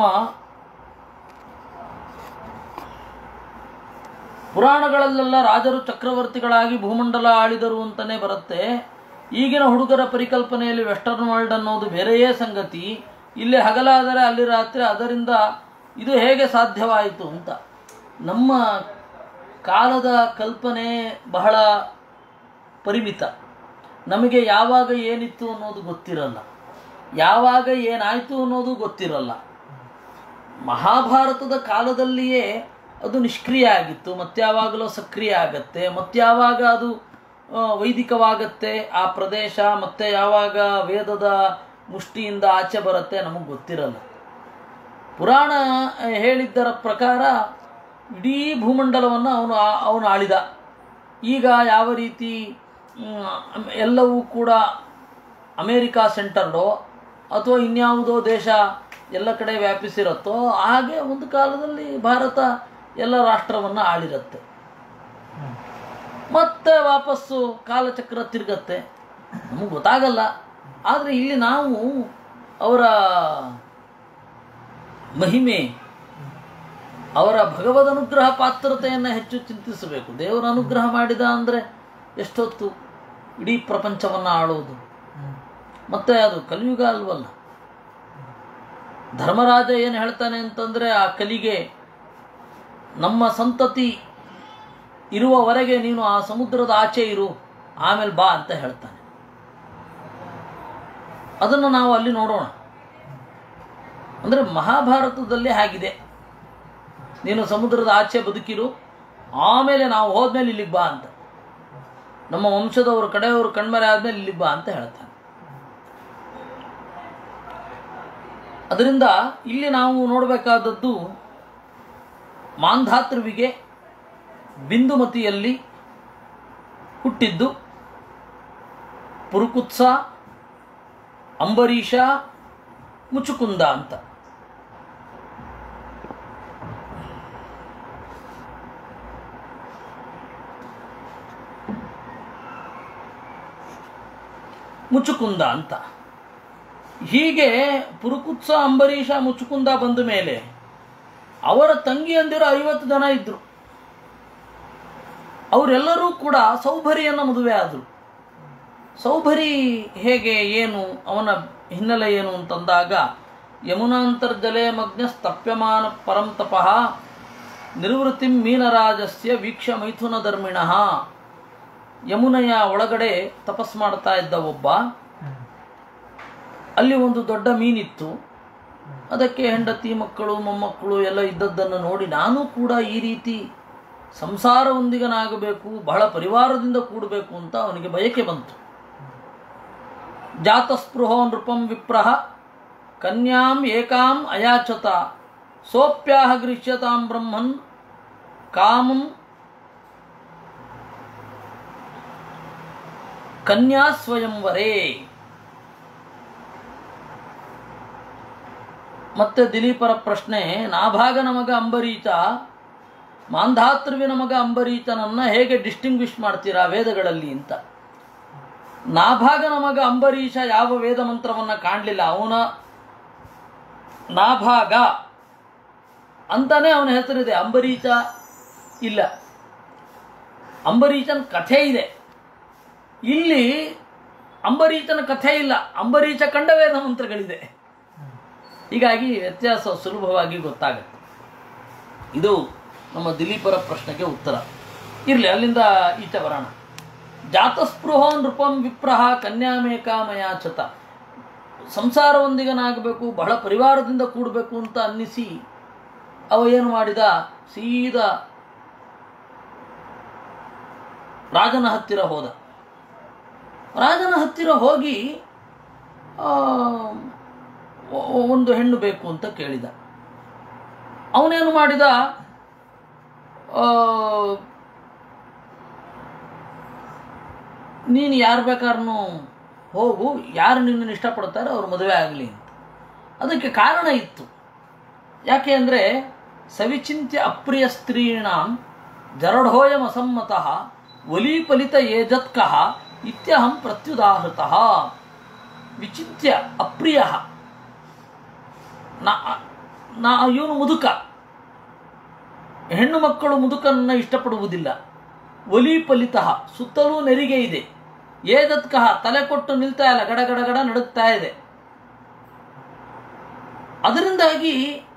ಪುರಾಣಗಳಲ್ಲೆಲ್ಲ ರಾಜರು ಚಕ್ರವರ್ತಿಗಳಾಗಿ ಭೂಮಂಡಲ ಆಳಿದರು ಅಂತಲೇ ಬರುತ್ತೆ ಈಗಿನ ಹುಡುಗರ ಪರಿಕಲ್ಪನೆಯಲ್ಲಿ ವೆಸ್ಟರ್ನ್ ವರ್ಲ್ಡ್ ಅನ್ನೋದು ಬೇರೆಯೇ ಸಂಗತಿ ಇಲ್ಲಿ ಹಗಲಾದರೆ ಅಲ್ಲಿ ರಾತ್ರಿ ಅದರಿಂದ ಇದು ಹೇಗೆ ಸಾಧ್ಯವಾಯಿತು ಅಂತ ನಮ್ಮ ಕಾಲದ ಕಲ್ಪನೆ ಬಹಳ ಪರಿಮಿತ ನಮಗೆ ಯಾವಾಗ ಏನಿತ್ತು ಅನ್ನೋದು ಗೊತ್ತಿರಲ್ಲ ಯಾವಾಗ ಏನಾಯಿತು ಅನ್ನೋದು ಗೊತ್ತಿರಲ್ಲ ಮಹಾಭಾರತದ ಕಾಲದಲ್ಲಿಯೇ ಅದು ನಿಷ್ಕ್ರಿಯ ಆಗಿತ್ತು ಮತ್ಯಾವಾಗಲೂ ಸಕ್ರಿಯ ಆಗತ್ತೆ ಮತ್ಯಾವಾಗ ಅದು ಆ, ವೈದಿಕವಾಗತ್ತೆ ಆ ಪ್ರದೇಶ ಮತ್ತೆ ಯಾವಾಗ ವೇದದ ಮುಷ್ಟಿಯಿಂದ ಆಚೆ ಬರುತ್ತೆ ನಮಗೆ ಗೊತ್ತಿರಲ್ಲ ಪುರಾಣ ಆ, ಹೇಳಿದ್ದರ ಪ್ರಕಾರ ಇಡೀ ಭೂಮಂಡಲವನ್ನು ಅವನು ಆ- ಅವನು ಆಳಿದ ಈಗ ಯಾವ ರೀತಿ ಮ್, ಎಲ್ಲವೂ ಕೂಡ ಅಮೇರಿಕಾ ಸೆಂಟರ್ಡೋ ಅಥವಾ ಇನ್ಯಾವುದೋ ದೇಶ ಎಲ್ಲ ಕಡೆ ವ್ಯಾಪಿಸಿರುತ್ತೋ ಹಾಗೆ ಒಂದು ಕಾಲದಲ್ಲಿ ಭಾರತ ಎಲ್ಲ ರಾಷ್ಟ್ರವನ್ನು ಆಳಿರುತ್ತೆ ಮತ್ತೆ ವಾಪಸ್ಸು ಕಾಲಚಕ್ರ ತಿರುಗತ್ತೆ ನಮಗೆ ಗೊತ್ತಾಗಲ್ಲ ಆದರೆ ಇಲ್ಲಿ ನಾವು ಅವರ ಮಹಿಮೆ ಅವರ ಭಗವದ್ ಅನುಗ್ರಹ ಪಾತ್ರತೆಯನ್ನು ಹೆಚ್ಚು ಚಿಂತಿಸಬೇಕು ದೇವರ ಅನುಗ್ರಹ ಮಾಡಿದ ಅಂದರೆ ಎಷ್ಟೊತ್ತು ಇಡೀ ಪ್ರಪಂಚವನ್ನು ಆಳೋದು ಮತ್ತೆ ಅದು ಕಲಿಯುಗ ಅಲ್ವಲ್ಲ ಧರ್ಮರಾಜ ಏನು ಹೇಳ್ತಾನೆ ಅಂತಂದರೆ ಆ ಕಲಿಗೆ ನಮ್ಮ ಸಂತತಿ ಇರುವವರೆಗೆ ನೀನು ಆ ಸಮುದ್ರದ ಆಚೆ ಇರು ಆಮೇಲೆ ಬಾ ಅಂತ ಹೇಳ್ತಾನೆ ಅದನ್ನು ನಾವು ಅಲ್ಲಿ ನೋಡೋಣ ಅಂದರೆ ಮಹಾಭಾರತದಲ್ಲಿ ಹಾಗಿದೆ ನೀನು ಸಮುದ್ರದ ಆಚೆ ಬದುಕಿರು ಆಮೇಲೆ ನಾವು ಹೋದ್ಮೇಲೆ ಇಲ್ಲಿಗೆ ಬಾ ಅಂತ ನಮ್ಮ ವಂಶದವರು ಕಡೆಯವರು ಕಣ್ಮರೆ ಆದ್ಮೇಲೆ ಇಲ್ಲಿಗೆ ಬಾ ಅಂತ ಹೇಳ್ತಾನೆ ಅದರಿಂದ ಇಲ್ಲಿ ನಾವು ನೋಡಬೇಕಾದದ್ದು ಮಾಂಧಾತೃವಿಗೆ ಬಿಂದುಮತಿಯಲ್ಲಿ ಹುಟ್ಟಿದ್ದು ಪುರುಕುತ್ಸ ಅಂಬರೀಷ ಮುಚುಕುಂದ ಅಂತ ಮುಚುಕುಂದ ಅಂತ ಹೀಗೆ ಪುರುಕುತ್ಸ ಅಂಬರೀಷ ಮುಚುಕುಂದ ಬಂದ ಮೇಲೆ ಅವರ ತಂಗಿಯಂದಿರು ಐವತ್ತು ಜನ ಇದ್ರು ಅವರೆಲ್ಲರೂ ಕೂಡ ಸೌಭರಿಯನ್ನು ಮದುವೆ ಆದರು ಸೌಭರಿ ಹೇಗೆ ಏನು ಅವನ ಹಿನ್ನೆಲೆ ಏನು ಅಂತಂದಾಗ ಯಮುನಾಂತರ್ಜಲೆ ಮಗ್ನ ಸ್ತಪ್ಯಮಾನ ಪರಂ ತಪಃ ನಿರ್ವೃತ್ತಿಂ ಮೀನರಾಜಸ್ಯ ವೀಕ್ಷ ಮೈಥುನ ಧರ್ಮಿಣಃ ಯಮುನೆಯ ಒಳಗಡೆ ತಪಸ್ ಮಾಡ್ತಾ ಇದ್ದ ಒಬ್ಬ ಅಲ್ಲಿ ಒಂದು ದೊಡ್ಡ ಮೀನಿತ್ತು ಅದಕ್ಕೆ ಹೆಂಡತಿ ಮಕ್ಕಳು ಮೊಮ್ಮಕ್ಕಳು ಎಲ್ಲ ಇದ್ದದ್ದನ್ನು ನೋಡಿ ನಾನು ಕೂಡ ಈ ರೀತಿ ಸಂಸಾರವೊಂದಿಗನಾಗಬೇಕು ಬಹಳ ಪರಿವಾರದಿಂದ ಕೂಡಬೇಕು ಅಂತ ಅವನಿಗೆ ಬಯಕೆ ಬಂತು ಜಾತಸ್ಪೃಹೋ ನೃಪಂ ವಿಪ್ರಹ ಕನ್ಯಾಂ ಏಕಾಂ ಅಯಾಚತ ಸೋಪ್ಯಾಹ ಗೃಹ್ಯತಾಂ ಬ್ರಹ್ಮನ್ ಕಾಮಂ ಕನ್ಯಾ ಸ್ವಯಂವರೇ ಮತ್ತೆ ದಿಲೀಪರ ಪ್ರಶ್ನೆ ನಾಭಾಗ ನಮಗ ಅಂಬರೀಚ ಮಾಂಧಾತೃವಿನ ಮಗ ಅಂಬರೀಚನನ್ನ ಹೇಗೆ ಡಿಸ್ಟಿಂಗ್ವಿಷ್ ಮಾಡ್ತೀರಾ ವೇದಗಳಲ್ಲಿ ಅಂತ ನಾಭಾಗನ ಮಗ ಅಂಬರೀಷ ಯಾವ ವೇದ ಮಂತ್ರವನ್ನ ಕಾಣಲಿಲ್ಲ ಅವನ ನಾಭಾಗ ಅಂತಾನೆ ಅವನ ಹೆಸರಿದೆ ಅಂಬರೀಚ ಇಲ್ಲ ಅಂಬರೀಚನ ಕಥೆ ಇದೆ ಇಲ್ಲಿ ಅಂಬರೀಚನ ಕಥೆ ಇಲ್ಲ ಅಂಬರೀಚ ಕಂಡ ವೇದ ಮಂತ್ರಗಳಿದೆ ಹೀಗಾಗಿ ವ್ಯತ್ಯಾಸ ಸುಲಭವಾಗಿ ಗೊತ್ತಾಗುತ್ತೆ ಇದು ನಮ್ಮ ದಿಲೀಪರ ಪ್ರಶ್ನೆಗೆ ಉತ್ತರ ಇರಲಿ ಅಲ್ಲಿಂದ ಈಚೆ ಬರೋಣ ಜಾತಸ್ಪೃಹೋ ನೃಪಂ ವಿಪ್ರಹ ಕನ್ಯಾಮೇಕಾಮಯಾಚತ ಸಂಸಾರವೊಂದಿಗನಾಗಬೇಕು ಬಹಳ ಪರಿವಾರದಿಂದ ಕೂಡಬೇಕು ಅಂತ ಅನ್ನಿಸಿ ಅವ ಏನು ಮಾಡಿದ ಸೀದಾ ರಾಜನ ಹತ್ತಿರ ಹೋದ ರಾಜನ ಹತ್ತಿರ ಹೋಗಿ ಆ, ಒ- ಒಂದು ಹೆಣ್ಣು ಬೇಕು ಅಂತ ಕೇಳಿದ ಅವನೇನು ಮಾಡಿದ ಆ, ನೀನು ಯಾರು ಬೇಕಾದ್ರೂ ಹೋಗು ಯಾರು ನಿನ್ನನ್ನು ಇಷ್ಟಪಡ್ತಾರೆ ಅವ್ರು ಮದುವೆ ಆಗಲಿ ಅಂತ ಅದಕ್ಕೆ ಕಾರಣ ಇತ್ತು ಯಾಕೆ ಅಂದರೆ ಸವಿಚಿಂತ್ಯ ಅಪ್ರಿಯ ಸ್ತ್ರೀಣಾಂ ಜರಢೋಯಂ ಅಸಮ್ಮತಃ ಒಲೀಫಲಿತ ಏಜತ್ಕಃ ಇತ್ಯಹಂ ಪ್ರತ್ಯುದಾಹೃತಃ ವಿಚಿತ್ಯ ಅಪ್ರಿಯ ನಾ ನಾ ಇವನು ಮುದುಕ ಹೆಣ್ಣು ಮಕ್ಕಳು ಮುದುಕನ್ನ ಇಷ್ಟಪಡುವುದಿಲ್ಲ ಒಲಿಫಲಿತ ಸುತ್ತಲೂ ನೆರಿಗೆ ಇದೆ ಏದತ್ಕಃ ತಲೆ ಕೊಟ್ಟು ನಿಲ್ತಾ ಇಲ್ಲ ಗಡ ಗಡ ಗಡ ನಡುಗ್ತಾ ಇದೆ ಅದರಿಂದಾಗಿ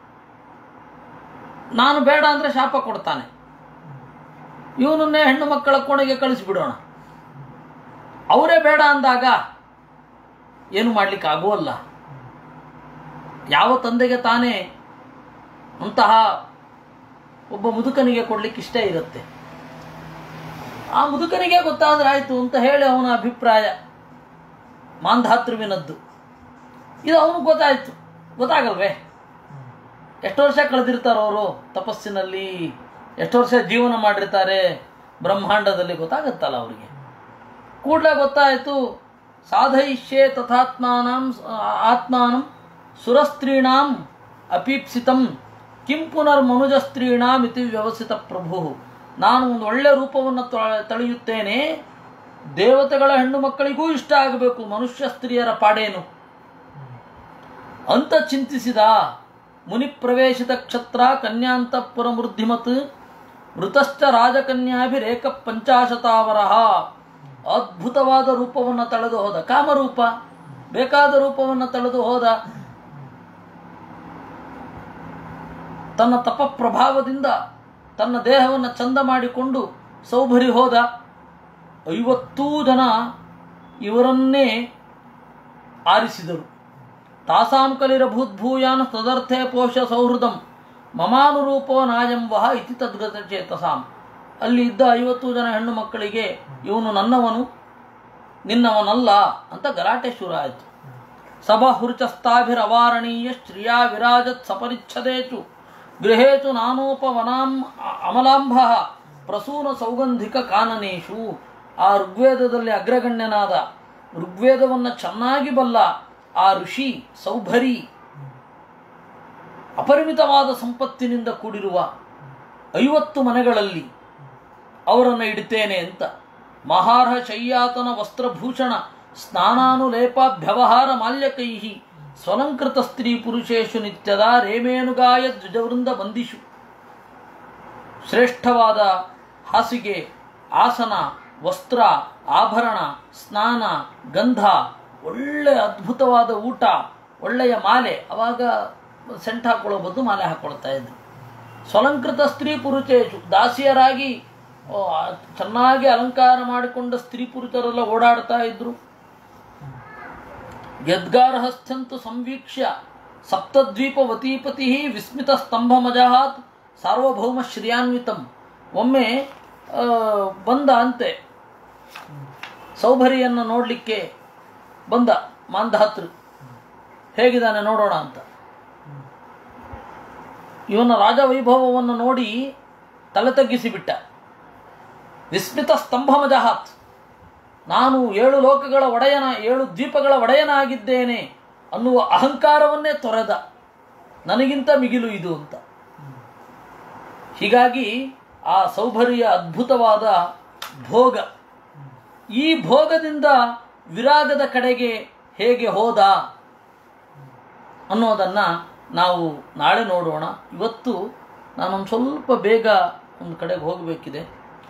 ನಾನು ಬೇಡ ಅಂದ್ರೆ ಶಾಪ ಕೊಡ್ತಾನೆ ಇವನನ್ನೇ ಹೆಣ್ಣು ಮಕ್ಕಳ ಕೋಣೆಗೆ ಕಳಿಸಿಬಿಡೋಣ ಅವರೇ ಬೇಡ ಅಂದಾಗ ಏನು ಮಾಡ್ಲಿಕ್ಕೆ ಆಗುವಲ್ಲ ಯಾವ ತಂದೆಗೆ ತಾನೇ ಅಂತಹ ಒಬ್ಬ ಮುದುಕನಿಗೆ ಕೊಡ್ಲಿಕ್ಕೆ ಇಷ್ಟ ಇರುತ್ತೆ ಆ ಮುದುಕನಿಗೆ ಗೊತ್ತಾದ್ರೆ ಆಯ್ತು ಅಂತ ಹೇಳಿ ಅವನ ಅಭಿಪ್ರಾಯ ಮಾಂಧಾತೃವಿನದ್ದು ಇದು ಅವನಿಗೆ ಗೊತ್ತಾಯ್ತು ಗೊತ್ತಾಗಲ್ವೇ ಎಷ್ಟು ವರ್ಷ ಕಳೆದಿರ್ತಾರೆ ಅವರು ತಪಸ್ಸಿನಲ್ಲಿ ಎಷ್ಟು ವರ್ಷ ಜೀವನ ಮಾಡಿರ್ತಾರೆ ಬ್ರಹ್ಮಾಂಡದಲ್ಲಿ ಗೊತ್ತಾಗುತ್ತಲ್ಲ ಅವರಿಗೆ ಕೂಡಲೇ ಗೊತ್ತಾಯಿತು ಸಾಧಯಿಷ್ಯೆ ತಥಾತ್ಮಾನಂ ಆತ್ಮಾನಂ ಸುರಸ್ತ್ರೀಣಾಂ ಅಪೀಪ್ಸಿತಂ ಕಿಂ ಪುನರ್ಮನುಜ ಸ್ತ್ರೀಣಾಂ ಇತಿ ವ್ಯವಸ್ಥಿತ ಪ್ರಭು ನಾನು ಒಂದು ಒಳ್ಳೆ ರೂಪವನ್ನು ತ- ತಳೆಯುತ್ತೇನೆ ದೇವತೆಗಳ ಹೆಣ್ಣು ಮಕ್ಕಳಿಗೂ ಇಷ್ಟ ಆಗಬೇಕು ಮನುಷ್ಯ ಸ್ತ್ರೀಯರ ಪಾಡೇನು ಅಂತ ಚಿಂತಿಸಿದ ಮುನಿ ಪ್ರವೇಶಿತ ಕ್ಷತ್ರ ಕನ್ಯಾಂತಃಪುರ ಮೃದ್ಧಿಮತ್ ಮೃತಶ್ಚ ರಾಜಕನ್ಯಾಭಿರೇಕ ಪಂಚಾಶತಾವರಹ ಅದ್ಭುತವಾದ ರೂಪವನ್ನು ತಳೆದು ಹೋದ ಕಾಮರೂಪ ಬೇಕಾದ ರೂಪವನ್ನು ತಳೆದು ಹೋದ ತನ್ನ ತಪ ಪ್ರಭಾವದಿಂದ ತನ್ನ ದೇಹವನ್ನು ಚಂದ ಮಾಡಿಕೊಂಡು ಸೌಭರಿ ಹೋದ ಐವತ್ತೂ ಜನ ಇವರನ್ನೇ ಆರಿಸಿದರು ತಾಸಾಂ ಕಲಿರಭೂದ್ಭೂಯಾನ್ ತದರ್ಥೆ ಪೋಷ ಸೌಹೃದಂ ಮಮಾನುರೂಪೋ ನಾಯಂವಹ ಇತಿ ತದ್ಗತ ಚೇತಸಾಂ ಅಲ್ಲಿ ಇದ್ದ ಐವತ್ತು ಜನ ಹೆಣ್ಣು ಮಕ್ಕಳಿಗೆ ಇವನು ನನ್ನವನು ನಿನ್ನವನಲ್ಲ ಅಂತ ಗಲಾಟೆ ಶುರು ಆಯಿತು ಸಭಹುರ್ಚಸ್ತಾಭಿರವಾರಣೀಯ ಶ್ರಿಯಾ ವಿರಾಜತ್ ಸಪರಿಚ್ಛದೇಚು ಗೃಹೇಚು ನಾನೋಪವನಾಂ ಅ- ಅಮಲಾಂಭ ಪ್ರಸೂನ ಸೌಗಂಧಿಕ ಕಾನನೇಶು ಆ ಋಗ್ವೇದದಲ್ಲಿ ಅಗ್ರಗಣ್ಯನಾದ ಋಗ್ವೇದವನ್ನು ಚೆನ್ನಾಗಿ ಬಲ್ಲ ಆ ಋಷಿ ಸೌಭರಿ ಅಪರಿಮಿತವಾದ ಸಂಪತ್ತಿನಿಂದ ಕೂಡಿರುವ ಐವತ್ತು ಮನೆಗಳಲ್ಲಿ ಅವರನ್ನು ಇಡ್ತೇನೆ ಅಂತ ಮಹಾರ್ಹ ಶಯ್ಯಾತನ ವಸ್ತ್ರಭೂಷಣ ಸ್ನಾನಾನುಲೇಪಾಭ್ಯವಹಾರ ಮಾಲ್ಯಕೈ ಸ್ವಲಂಕೃತ ಸ್ತ್ರೀ ಪುರುಷೇಶು ನಿತ್ಯದ ರೇಮೇನುಗಾಯ ದ್ವಿಜವೃಂದ ಬಂದಿಷು ಶ್ರೇಷ್ಠವಾದ ಹಾಸಿಗೆ ಆಸನ ವಸ್ತ್ರ ಆಭರಣ ಸ್ನಾನ ಗಂಧ ಒಳ್ಳೆ ಅದ್ಭುತವಾದ ಊಟ ಒಳ್ಳೆಯ ಮಾಲೆ ಅವಾಗ ಸೆಂಟ್ ಹಾಕೊಳ್ಳೋ ಬದಲು ಮಾಲೆ ಹಾಕೊಳ್ತಾ ಇದ್ರು ಸ್ವಲಂಕೃತ ಸ್ತ್ರೀ ಪುರುಷೇಶು ದಾಸಿಯರಾಗಿ ಆ, ಚೆನ್ನಾಗಿ ಅಲಂಕಾರ ಮಾಡಿಕೊಂಡ ಸ್ತ್ರೀ ಪುರುಷರೆಲ್ಲ ಓಡಾಡ್ತಾ ಇದ್ರು ಯದ್ಗಾರಹಸ್ಥಂತು ಸಂವೀಕ್ಷ್ಯ ಸಪ್ತದ್ವೀಪವತೀಪತಿ ವಿಸ್ಮಿತ ಸ್ತಂಭ ಮಜಹಾತ್ ಸಾರ್ವಭೌಮ ಶ್ರಿಯಾನ್ವಿತಂ ಒಮ್ಮೆ ಆ, ಬಂದ ಅಂತೆ ಸೌಭರಿಯನ್ನು ನೋಡಲಿಕ್ಕೆ ಬಂದ ಮಾಂಧಾತೃ ಹೇಗಿದ್ದಾನೆ ನೋಡೋಣ ಅಂತ ಇವನ ರಾಜವೈಭವವನ್ನು ನೋಡಿ ತಲೆ ತಗ್ಗಿಸಿಬಿಟ್ಟ ವಿಸ್ಮಿತ ಸ್ತಂಭ ಮಜಹಾತ್ ನಾನು ಏಳು ಲೋಕಗಳ ಒಡೆಯನ ಏಳು ದ್ವೀಪಗಳ ಒಡೆಯನಾಗಿದ್ದೇನೆ ಅನ್ನುವ ಅಹಂಕಾರವನ್ನೇ ತೊರೆದ ನನಗಿಂತ ಮಿಗಿಲು ಇದು ಅಂತ ಹೀಗಾಗಿ ಆ ಸೌಭರಿಯ ಅದ್ಭುತವಾದ ಭೋಗ ಈ ಭೋಗದಿಂದ ವಿರಾಗದ ಕಡೆಗೆ ಹೇಗೆ ಹೋದ ಅನ್ನೋದನ್ನು ನಾವು ನಾಳೆ ನೋಡೋಣ ಇವತ್ತು ನಾನೊಂದು ಸ್ವಲ್ಪ ಬೇಗ ಒಂದು ಕಡೆಗೆ ಹೋಗಬೇಕಿದೆ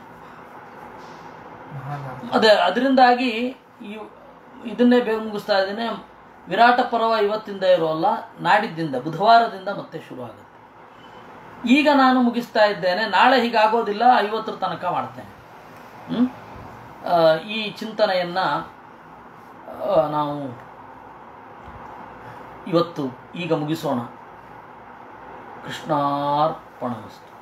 ಮಹಾಭಾರತ ಅದೇ ಅದರಿಂದಾಗಿ ಈ ಇದನ್ನೇ ಬೇಗ ಮುಗಿಸ್ತಾ ಇದ್ದೀನಿ ವಿರಾಟ ಪರ್ವ ಇವತ್ತಿಂದ ಇರೋಲ್ಲ ನಾಡಿದ್ದಿಂದ ಬುಧವಾರದಿಂದ ಮತ್ತೆ ಶುರು ಆಗುತ್ತೆ ಈಗ ನಾನು ಮುಗಿಸ್ತಾ ಇದ್ದೇನೆ ನಾಳೆ ಹೀಗಾಗೋದಿಲ್ಲ ಐವತ್ತರ ತನಕ ಮಾಡ್ತೇನೆ ಹ್ಮ್? ಆ, ಈ ಚಿಂತನೆಯನ್ನು ನಾವು ಇವತ್ತು ಈಗ ಮುಗಿಸೋಣ ಕೃಷ್ಣಾರ್ಪಣಮಸ್ತು